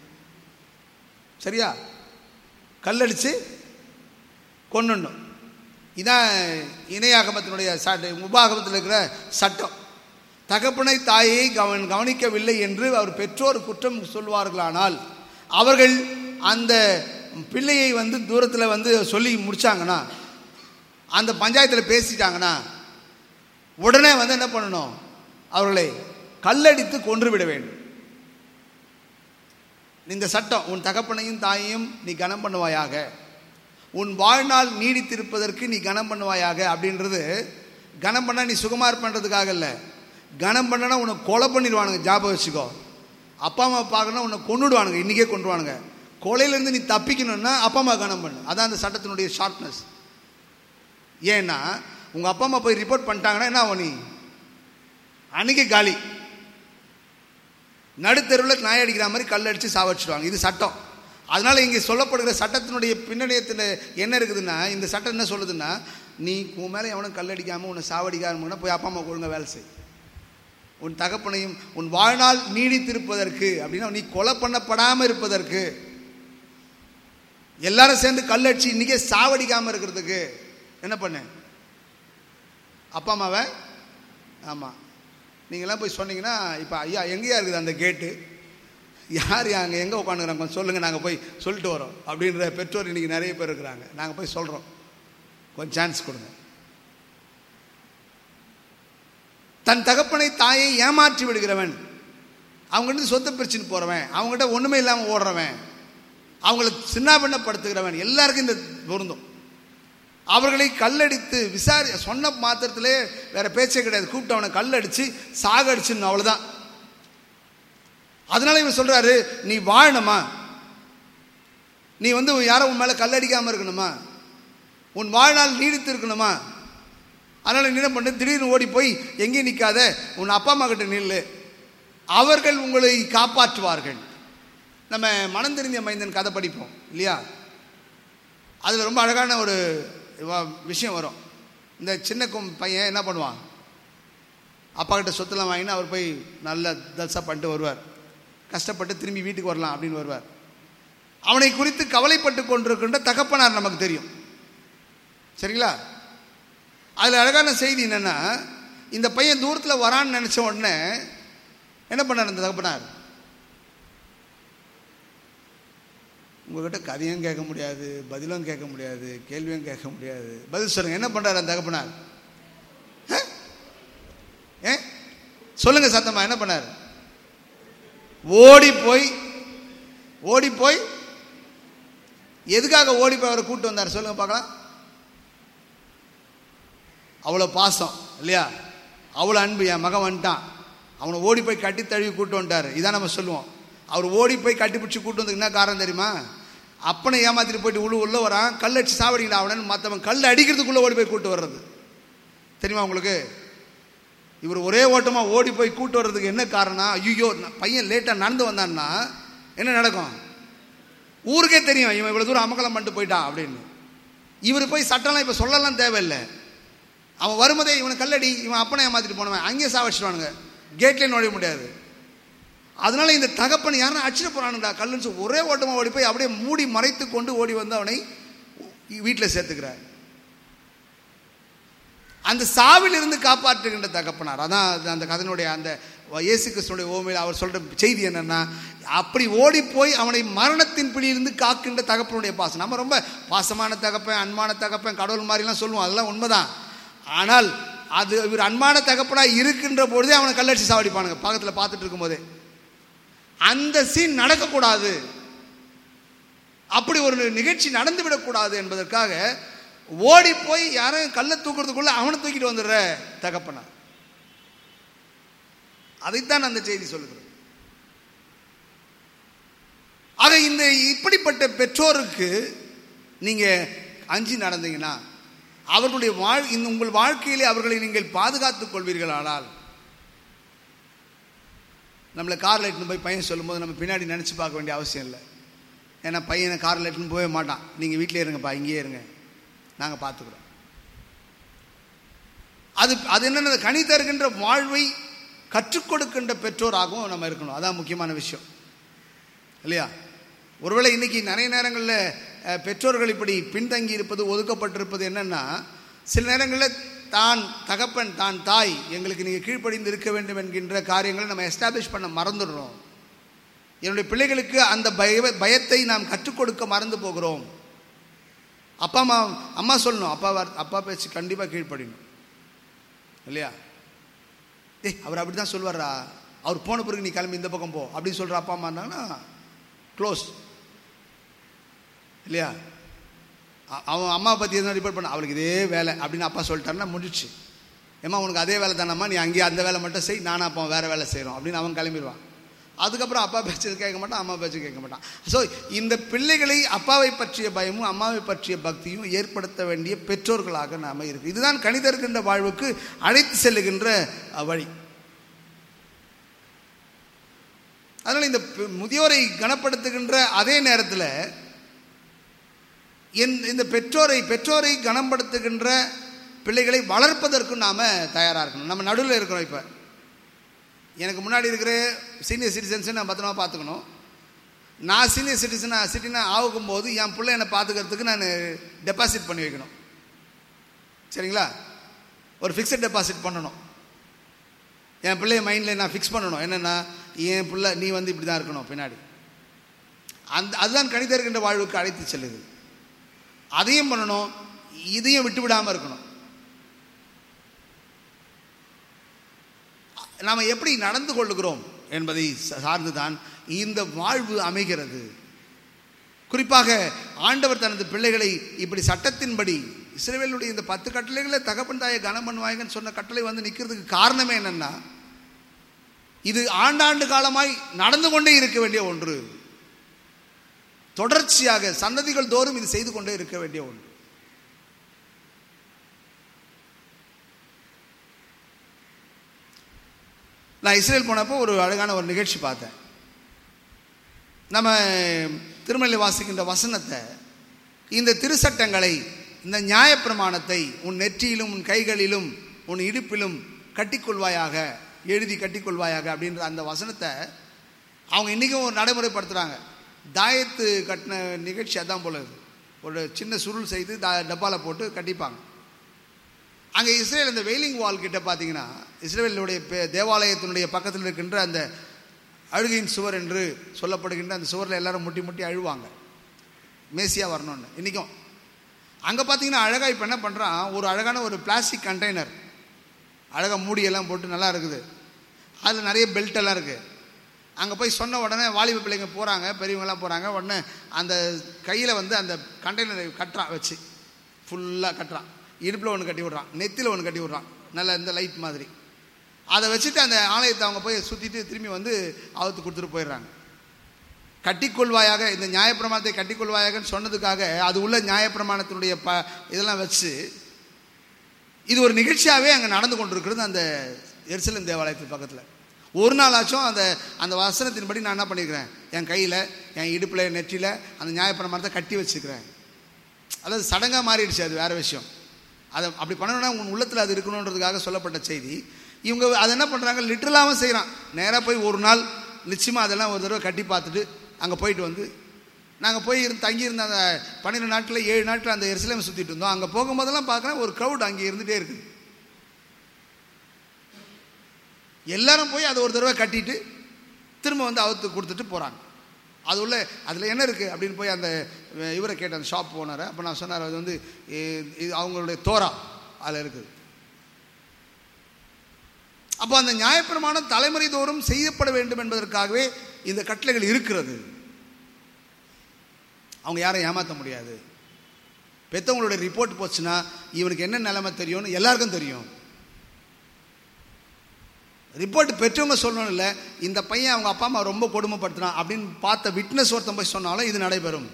சரியா கல்லடிச்சு கொண்டுணும் இதான் இணையாகமத்தினுடைய சட்ட உபாகமத்தில் இருக்கிற சட்டம் தகப்பனை தாயை கவன் கவனிக்கவில்லை என்று அவர் பெற்றோர் குற்றம் சொல்வார்களானால் அவர்கள் அந்த பிள்ளையை வந்து தூரத்தில் வந்து சொல்லி முடிச்சாங்கன்னா அந்த பஞ்சாயத்தில் பேசிட்டாங்கன்னா உடனே வந்து என்ன பண்ணணும் அவர்களை கல்லடித்து கொன்று விட வேண்டும் இந்த சட்டம் உன் தகப்பனையும் தாயையும் நீ கனம் பண்ணுவாயாக உன் வாழ்நாள் நீடித்திருப்பதற்கு நீ கனம் பண்ணுவாயாக அப்படின்றது கனம் பண்ணால் நீ சுகமாக இருப்பன்றதுக்காக இல்லை கனம் பண்ணனா உன்னை கொலை பண்ணிடுவானுங்க ஜாபகம் வச்சுக்கோ அப்பா அம்மா பார்க்கணும் உன்னை கொண்டுடுவானுங்க இன்றைக்கே கொண்டுடுவானுங்க கொலையிலேருந்து நீ தப்பிக்கணும்னா அப்பா அம்மா கனம் பண்ணு அதான் அந்த சட்டத்தினுடைய ஷார்ப்னஸ் ஏன்னா உங்கள் அப்பா அம்மா போய் ரிப்போர்ட் பண்ணிட்டாங்கன்னா என்ன ஆகும் நீ அன்னைக்கு காலி நடுத்தெருவில் நாய் அடிக்கிற மாதிரி கல் அடித்து சாவடிச்சிடுவாங்க இது சட்டம் அதனால இங்கே சொல்லப்படுகிற சட்டத்தினுடைய பின்னணியத்தில் என்ன இருக்குதுன்னா இந்த சட்டம் என்ன சொல்லுதுன்னா நீ உன் மேலே எவனும் கல் அடிக்காமல் உன்னை சாவடிக்காம போய் அப்பா அம்மா ஒழுங்க வேலை செய் உன் தகப்பனையும் உன் வாழ்நாள் நீடித்திருப்பதற்கு அப்படின்னா நீ கொலை பண்ணப்படாமல் இருப்பதற்கு எல்லாரும் சேர்ந்து கல் அடிச்சு இன்னைக்கே சாவடிக்காமல் இருக்கிறதுக்கு என்ன பண்ணு அப்பா அம்மாவை ஆமாம் நீங்களாம் போய் சொன்னீங்கன்னா இப்போ ஐயா எங்கேயா இருக்குது அந்த கேட்டு யார் அங்கே எங்கே உட்காந்துக்கிறாங்க கொஞ்சம் சொல்லுங்கள் நாங்கள் போய் சொல்லிட்டு வரோம் அப்படின்ற பெற்றோர் இன்றைக்கி நிறைய பேர் இருக்கிறாங்க நாங்கள் போய் சொல்கிறோம் கொஞ்சம் சான்ஸ் கொடுங்க தன் தகப்பனை தாயை ஏமாற்றி விடுகிறவன் அவங்ககிட்ட சொத்தை பிரிச்சுன்னு போகிறவன் அவங்ககிட்ட ஒன்றுமே இல்லாமல் ஓடுறவன் அவங்கள சின்னாபின்னப்படுத்துகிறவன் எல்லாருக்கும் இந்த பொருந்தும் அவர்களை கல்லடித்து விசாரி சொன்ன மாத்திரத்திலே வேற பேச்சே கிடையாது கூப்பிட்டு அவனை கல்லடிச்சு சாகடிச்சுன்னு அவ்வளோதான் அதனால இவன் சொல்றாரு நீ வாழணுமா நீ வந்து யாரும் உன் மேலே கல்லடிக்காமல் இருக்கணுமா உன் வாழ்நாள் நீடித்து இருக்கணுமா அதனால நீ என்ன பண்ணு திடீர்னு ஓடி போய் எங்கேயும் நிற்காத உன் அப்பா அம்மா கிட்ட நில்லு அவர்கள் உங்களை காப்பாற்றுவார்கள் நம்ம மனம் தெரிஞ்ச மைந்தன் கதை படிப்போம் இல்லையா அதில் ரொம்ப அழகான ஒரு விஷயம் வரும் இந்த சின்ன கும் பையன் என்ன பண்ணுவான் அப்பா கிட்ட சொத்துலாம் வாங்கினா அவர் போய் நல்ல தல்சா பண்ணிட்டு வருவார் கஷ்டப்பட்டு திரும்பி வீட்டுக்கு வரலாம் அப்படின்னு வருவார் அவனை குறித்து கவலைப்பட்டு கொண்டிருக்கின்ற தகப்பனார் நமக்கு தெரியும் சரிங்களா அதில் அழகான செய்தி என்னென்னா இந்த பையன் தூரத்தில் வரான்னு நினச்ச உடனே என்ன பண்ணார் இந்த தகப்பனார் உங்ககிட்ட கதையும் கேட்க முடியாது பதிலும் கேட்க முடியாது கேள்வியும் கேட்க முடியாது பதில் சொல்லுங்க என்ன பண்றாரு அந்த தகப்பனார் ஏ சொல்லுங்க சத்தமா என்ன பண்ணார் ஓடி போய் ஓடி போய் எதுக்காக ஓடி போய் அவரை கூட்டு வந்தார் சொல்லுங்க பார்க்கலாம் அவ்வளோ பாசம் இல்லையா அவ்வளோ அன்பு என் மகன் வந்துட்டான் அவனை ஓடி போய் கட்டி தழுவி கூட்டு வந்துட்டார் இதான் நம்ம சொல்லுவோம் அவர் ஓடி போய் கட்டி பிடிச்சி கூட்டு வந்ததுக்கு என்ன காரணம் தெரியுமா அப்பனை ஏமாத்திட்டு போயிட்டு உள்ள உள்ள வரான் கல் அடிச்சு சாவடிங்களா அவனு மற்றவன் கல் அடிக்கிறதுக்குள்ளே ஓடி போய் கூட்டு வர்றது தெரியுமா உங்களுக்கு இவர் ஒரே ஓட்டமாக ஓடி போய் கூட்டு வர்றதுக்கு என்ன காரணம் ஐயோ பையன் லேட்டாக நடந்து வந்தான்னா என்ன நடக்கும் ஊருக்கே தெரியும் இவன் இவ்வளோ தூரம் அமக்கலம் பண்ணிட்டு போயிட்டான் அப்படின்னு இவர் போய் சட்டம்லாம் இப்போ சொல்லலாம் தேவையில்லை அவன் வரும்போதே இவனை கல்லடி இவன் அப்பனை ஏமாத்திட்டு போனவன் அங்கேயே சாவடிச்சிடுவானுங்க கேட்லேயே நுழைய முடியாது அதனால இந்த தகப்பன் யாரும் அடிச்சிட போறானுடா கல்லுன்னு சொல்லி ஒரே ஓட்டமாக ஓடி போய் அப்படியே மூடி மறைத்து கொண்டு ஓடி வந்து அவனை வீட்டில் சேர்த்துக்கிறார் அந்த சாவில் இருந்து காப்பாற்றுகின்ற தகப்பனார் அதான் அந்த கதனுடைய அந்த இயேசு கிறிஸ்துடைய ஓமையில் அவர் சொல்ற செய்தி என்னன்னா அப்படி ஓடி போய் அவனை மரணத்தின் பிடியிலிருந்து காக்கின்ற தகப்பனுடைய பாசம் நம்ம ரொம்ப பாசமான தகப்பன் அன்பான தகப்பன் கடவுள் மாதிரிலாம் சொல்லுவோம் அதெல்லாம் உண்மைதான் ஆனால் அது இவர் அன்பான தகப்பனாக இருக்கின்ற பொழுதே அவனை கல்லடிச்சு சாவடிப்பானுங்க பக்கத்தில் பார்த்துட்டு இருக்கும்போதே அந்த சீன் நடக்கக்கூடாது அப்படி ஒரு நிகழ்ச்சி நடந்து விடக்கூடாது என்பதற்காக ஓடி போய் யாரும் கல்லை தூக்குறதுக்குள்ள அவனை தூக்கிட்டு வந்துடுற தகப்பனா அதைத்தான் அந்த செய்தி சொல்லுகிறது ஆக இந்த இப்படிப்பட்ட பெற்றோருக்கு நீங்க அஞ்சி நடந்தீங்கன்னா அவர்களுடைய வாழ் இந்த உங்கள் வாழ்க்கையிலே அவர்களை நீங்கள் பாதுகாத்துக் கொள்வீர்களானால் நம்மளை காரில் எடுத்துன்னு போய் பையன் சொல்லும்போது நம்ம பின்னாடி நினச்சி பார்க்க வேண்டிய அவசியம் இல்லை ஏன்னா பையனை காரில் எடுத்துன்னு போகவே மாட்டான் நீங்கள் வீட்டிலே இருங்கப்பா இங்கேயே இருங்க நாங்கள் பார்த்துக்குறோம் அது அது என்னென்ன கனி தருகின்ற வாழ்வை கற்றுக் கொடுக்கின்ற பெற்றோராகவும் நம்ம இருக்கணும் அதான் முக்கியமான விஷயம் இல்லையா ஒருவேளை இன்னைக்கு நிறைய நேரங்களில் அஹ், பெற்றோர்கள் இப்படி பின்தங்கி இருப்பது ஒதுக்கப்பட்டிருப்பது என்னன்னா சில நேரங்களில் தான் தகப்பன் தான் தாய் எங்களுக்கு நீங்கள் கீழ்ப்படிந்து இருக்க வேண்டும் என்கின்ற காரியங்களை நம்ம எஸ்டாப்ளிஷ் பண்ண மறந்துடுறோம் என்னுடைய பிள்ளைகளுக்கு அந்த பய பயத்தை நாம் கற்றுக் கொடுக்க மறந்து போகிறோம் அப்பா அம்மா அம்மா சொல்லணும் அப்பா வார்- அப்பா பேச்சு கண்டிப்பாக கீழ்ப்படிணும் இல்லையா ஏய் அவர் அப்படி தான் சொல்லுவாரா அவர் போன பிறகு நீ கிளம்பி இந்த பக்கம் போ அப்படின்னு சொல்கிற அப்பா அம்மா இருந்தாங்கன்னா க்ளோஸ் இல்லையா அ- அவன் அம்மா பற்றி எதுவும் ரிப்போர்ட் பண்ண அவளுக்கு இதே வேலை அப்படின்னு அப்பா சொல்லிட்டாருன்னா முடிஞ்சிச்சு ஏம்மா உனக்கு அதே வேலை தானம்மா நீ அங்கேயே அந்த வேலை மட்டும் செய் நானும் அப்பா வேறு வேலை செய்கிறோம் அப்படின்னு அவன் கிளம்பிடுவான் அதுக்கப்புறம் அப்பா பேச்சு கேட்க மாட்டான் அம்மா பேச்சு கேட்க மாட்டான் ஸோ இந்த பிள்ளைகளை அப்பாவை பற்றிய பயமும் அம்மாவை பற்றிய பக்தியும் ஏற்படுத்த வேண்டிய பெற்றோர்களாக நாம் இருக்கு இதுதான் கணிதர்கின்ற வாழ்வுக்கு அழைத்து செல்லுகின்ற அஹ், வழி அதனால் இந்த பெ- முதியோரை கனப்படுத்துகின்ற அதே நேரத்தில் என் இந்த பெற்றோரை பெற்றோரை கனப்படுத்துகின்ற பிள்ளைகளை வளர்ப்பதற்கும் நாம் தயாராக இருக்கணும் நம்ம நடுவில் இருக்கிறோம் இப்போ எனக்கு முன்னாடி இருக்கிற சீனியர் சிட்டிசன்ஸை நான் பத்திரமா பார்த்துக்கணும் நான் சீனியர் சிட்டிசனாக சிட்டினாக ஆகும்போது என் பிள்ளை என்னை பார்த்துக்கிறதுக்கு நான் டெபாசிட் பண்ணி வைக்கணும் சரிங்களா ஒரு ஃபிக்ஸட் டெபாசிட் பண்ணணும் என் பிள்ளைய மைண்டில் நான் ஃபிக்ஸ் பண்ணணும் என்னென்னா என் பிள்ளை நீ வந்து இப்படி தான் இருக்கணும் பின்னாடி அந்த அதுதான் கணித இருக்கின்ற வாழ்வுக்கு அழைத்து செல்லுது அதையும் பண்ணணும் இதையும் விட்டு விடாமல் இருக்கணும் நாம் எப்படி நடந்து கொள்ளுகிறோம் என்பதை சா- சார்ந்துதான் இந்த வாழ்வு அமைகிறது குறிப்பாக ஆண்டவர் தனது பிள்ளைகளை இப்படி சட்டத்தின்படி இஸ்ரவேலுடைய இந்த பத்து கட்டளைகளை தகப்பன் தாயை கனம் பண்ணுவாங்கன்னு சொன்ன கட்டளை வந்து நிற்கிறதுக்கு காரணமே என்னன்னா இது ஆண்டாண்டு காலமாய் நடந்து கொண்டே இருக்க வேண்டிய ஒன்று தொடர்ச்சியாக சந்ததிகள் தோறும் இது செய்து கொண்டே இருக்க வேண்டிய ஒன்று நான் இஸ்ரேல் போனப்போ ஒரு அழகான ஒரு நிகழ்ச்சி பார்த்தேன் நம்ம திருமலை வாசிக்கின்ற வசனத்தை இந்த திருசட்டங்களை இந்த நியாயப்பிரமாணத்தை உன் நெற்றியிலும் உன் கைகளிலும் உன் இடுப்பிலும் கட்டிக்கொள்வாயாக எழுதி கட்டிக்கொள்வாயாக அப்படின்ற அந்த வசனத்தை அவங்க இன்றைக்கும் ஒரு நடைமுறைப்படுத்துகிறாங்க தாயத்து கட்டின நிகழ்ச்சி அதான் போல இது ஒரு சின்ன சுருள் செய்து தா டப்பாவில் போட்டு கட்டிப்பாங்க அங்கே இஸ்ரேல் இந்த வெயிலிங் வால் கிட்ட பார்த்தீங்கன்னா இஸ்ரேலுடைய பே- தேவாலயத்தினுடைய பக்கத்தில் இருக்கின்ற அந்த அழுகையின் சுவர் என்று சொல்லப்படுகின்ற அந்த சுவரில் எல்லாரும் முட்டி முட்டி அழுவாங்க மேசியா வரணும்னு இன்றைக்கும் அங்கே பார்த்தீங்கன்னா அழகாக இப்போ என்ன பண்ணுறான் ஒரு அழகான ஒரு பிளாஸ்டிக் கண்டெய்னர் அழகாக மூடியெல்லாம் போட்டு நல்லா இருக்குது அதில் நிறைய பெல்ட் எல்லாம் இருக்குது அங்கே போய் சொன்ன உடனே வாலிப பிள்ளைங்க போகிறாங்க பெரியவங்கெல்லாம் போகிறாங்க உடனே அந்த கையில் வந்து அந்த கண்டெய்னரை கட்டுறான் வச்சு ஃபுல்லாக கட்டுறான் இடுப்பில் ஒன்று கட்டி விட்றான் நெத்தியில் ஒன்று கட்டி விட்றான் நல்ல இந்த லைட் மாதிரி அதை வச்சுட்டு அந்த ஆலயத்தை அவங்க போய் சுற்றிட்டு திரும்பி வந்து அவுத்து கொடுத்துட்டு போயிடுறாங்க கட்டிக்கொள்வாயாக இந்த நியாயப்பிரமாணத்தை கட்டிக்கொள்வாயாகன்னு சொன்னதுக்காக அது உள்ள நியாயப்பிரமாணத்தினுடைய ப இதெல்லாம் வச்சு இது ஒரு நிகழ்ச்சியாகவே அங்கே நடந்து கொண்டிருக்கிறது அந்த எருசலேம் தேவாலயத்து பக்கத்தில் ஒரு நாளாச்சும் அந்த அந்த வசனத்தின்படி நான் என்ன பண்ணியிருக்கிறேன் என் கையில் என் இடுப்பில் நெற்றியில் அந்த நியாயப்பிரமாணத்தை கட்டி வச்சுக்கிறேன் அதாவது சடங்காக மாறிடுச்சு அது வேறு விஷயம் அதை அப்படி பண்ணணும்னா உன் உள்ளத்தில் அது இருக்கணுன்றதுக்காக சொல்லப்பட்ட செய்தி இவங்க அதை என்ன பண்ணுறாங்க லிட்டரலாகவும் செய்கிறான் நேராக போய் ஒரு நாள் நிச்சயமாக அதெல்லாம் ஒரு தடவை கட்டி பார்த்துட்டு அங்கே போயிட்டு வந்து நாங்கள் போய் இருந்து தங்கியிருந்த அந்த பன்னிரெண்டு நாட்டில் ஏழு நாட்டில் அந்த எருசலேம் சுற்றிட்டு இருந்தோம் அங்கே போகும்போதெல்லாம் பார்க்குறேன் ஒரு க்ரௌட் அங்கே இருந்துகிட்டே இருக்குது எல்லாரும் போய் அதை ஒரு தடவை கட்டிட்டு திரும்ப வந்து அவுத்து கொடுத்துட்டு போகிறாங்க அது உள்ள அதில் என்ன இருக்குது அப்படின்னு போய் அந்த அஹ், இவரை கேட்ட அந்த ஷாப் ஓனரை அப்போ நான் சொன்னார் அது வந்து இ- இது அவங்களுடைய தோரா அதில் இருக்குது அப்போ அந்த நியாயப்பிரமாணம் தலைமுறை தோறும் செய்யப்பட வேண்டும் என்பதற்காகவே இந்த கட்டளைகள் இருக்கிறது அவங்க யாரையும் ஏமாற்ற முடியாது பெத்தவங்களோட ரிப்போர்ட் போச்சுன்னா இவனுக்கு என்ன நிலைமை தெரியும்னு எல்லாருக்கும் தெரியும் ரிப்போர்ட் பெற்றவங்க சொல்லணும் இல்லை இந்த பையன் அவங்க அப்பா அம்மா ரொம்ப கொடுமைப்படுத்தினான் அப்படின்னு பார்த்த விட்னஸ் ஒருத்தன் போய் சொன்னாலும் இது நடைபெறும்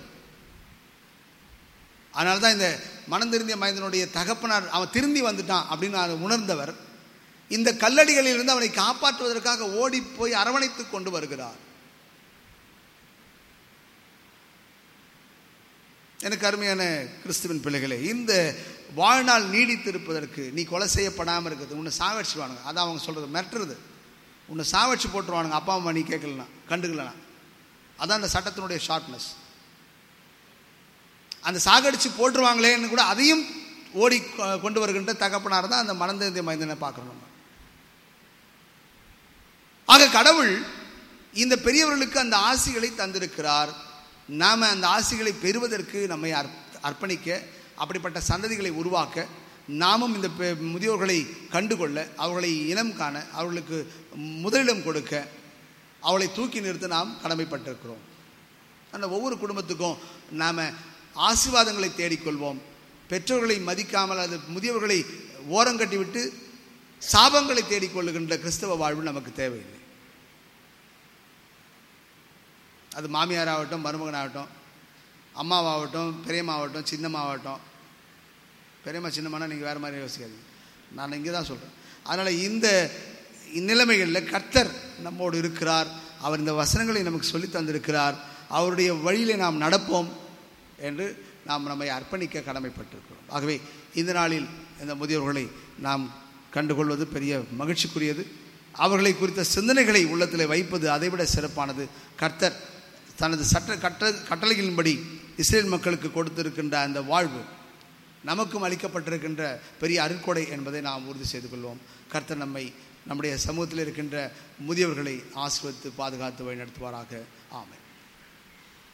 அதனால தான் இந்த மனம் திருந்திய மனிதனுடைய தகப்பனார் அவன் திரும்பி வந்துட்டான் அப்படின்னு அதை உணர்ந்தவர் இந்த கல்லடிகளிலிருந்து அவனை காப்பாற்றுவதற்காக ஓடி போய் அரவணைத்து கொண்டு வருகிறார் எனக்கு அருமையான கிறிஸ்துவின் பிள்ளைகளே இந்த வாழ்நாள் நீடித்திருப்பதற்கு நீ கொலை செய்யப்படாமல் இருக்குது உன்னை சாவடிச்சிடுவானுங்க அதான் அவங்க சொல்கிறது மிரட்டுறது உன்னை சாவடிச்சு போட்டுருவானுங்க அப்பா அம்மா நீ கேட்கலனா கண்டுக்கலனா அதான் அந்த சட்டத்தினுடைய ஷார்ட்னஸ் அந்த சாகடிச்சு போட்டுருவாங்களேன்னு கூட அதையும் ஓடி கொ- கொண்டு வருகின்ற தகப்பனார் தான் அந்த மனந்திருந்திய மைந்தனை பார்க்கணும் நம்ம ஆக கடவுள் இந்த பெரியவர்களுக்கு அந்த ஆசிகளை தந்திருக்கிறார் நாம அந்த ஆசிகளை பெறுவதற்கு நம்மை அர்ப்ப- அர்ப்பணிக்க அப்படிப்பட்ட சந்ததிகளை உருவாக்க நாமும் இந்த பெ- முதியோர்களை கண்டுகொள்ள அவர்களை இனம் காண அவர்களுக்கு முதலிடம் கொடுக்க அவளை தூக்கி நிறுத்த நாம் கடமைப்பட்டிருக்கிறோம் அந்த ஒவ்வொரு குடும்பத்துக்கும் நாம் ஆசீர்வாதங்களை தேடிக்கொள்வோம் பெற்றோர்களை மதிக்காமல் அது முதியவர்களை ஓரங்கட்டி விட்டு சாபங்களை தேடிக்கொள்ளுகின்ற கிறிஸ்தவ வாழ்வு நமக்கு தேவையில்லை அது மாமியாராகட்டும் மருமகனாகட்டும் அம்மாவாகட்டும் பெரியம்மாவாகட்டும் சின்னம்மாவாகட்டும் பெரியம்மா சின்னம்மானா நீங்கள் வேறு மாதிரி யோசிக்காதீங்க நான் இங்கே தான் சொல்கிறேன் அதனால் இந்த நிலைமைகளில் கர்த்தர் நம்மோடு இருக்கிறார் அவர் இந்த வசனங்களை நமக்கு சொல்லி தந்திருக்கிறார் அவருடைய வழியிலே நாம் நடப்போம் என்று நாம் நம்மை அர்ப்பணிக்க கடமைப்பட்டிருக்கிறோம் ஆகவே இந்த நாளில் இந்த முதியோர்களை நாம் கண்டுகொள்வது பெரிய மகிழ்ச்சிக்குரியது அவர்களை குறித்த சிந்தனைகளை உள்ளத்தில் வைப்பது அதைவிட சிறப்பானது கர்த்தர் தனது சட்ட கட்ட கட்டளைகளின்படி இஸ்ரேல் மக்களுக்கு கொடுத்திருக்கின்ற அந்த வாழ்வு நமக்கும் அளிக்கப்பட்டிருக்கின்ற பெரிய அருட்கொடை என்பதை நாம் உறுதி செய்து கொள்வோம் கர்த்தர் நம்மை நம்முடைய சமூகத்தில் இருக்கின்ற முதியவர்களை ஆசிர்வதித்து பாதுகாத்து வழிநடத்துவாராக ஆமென்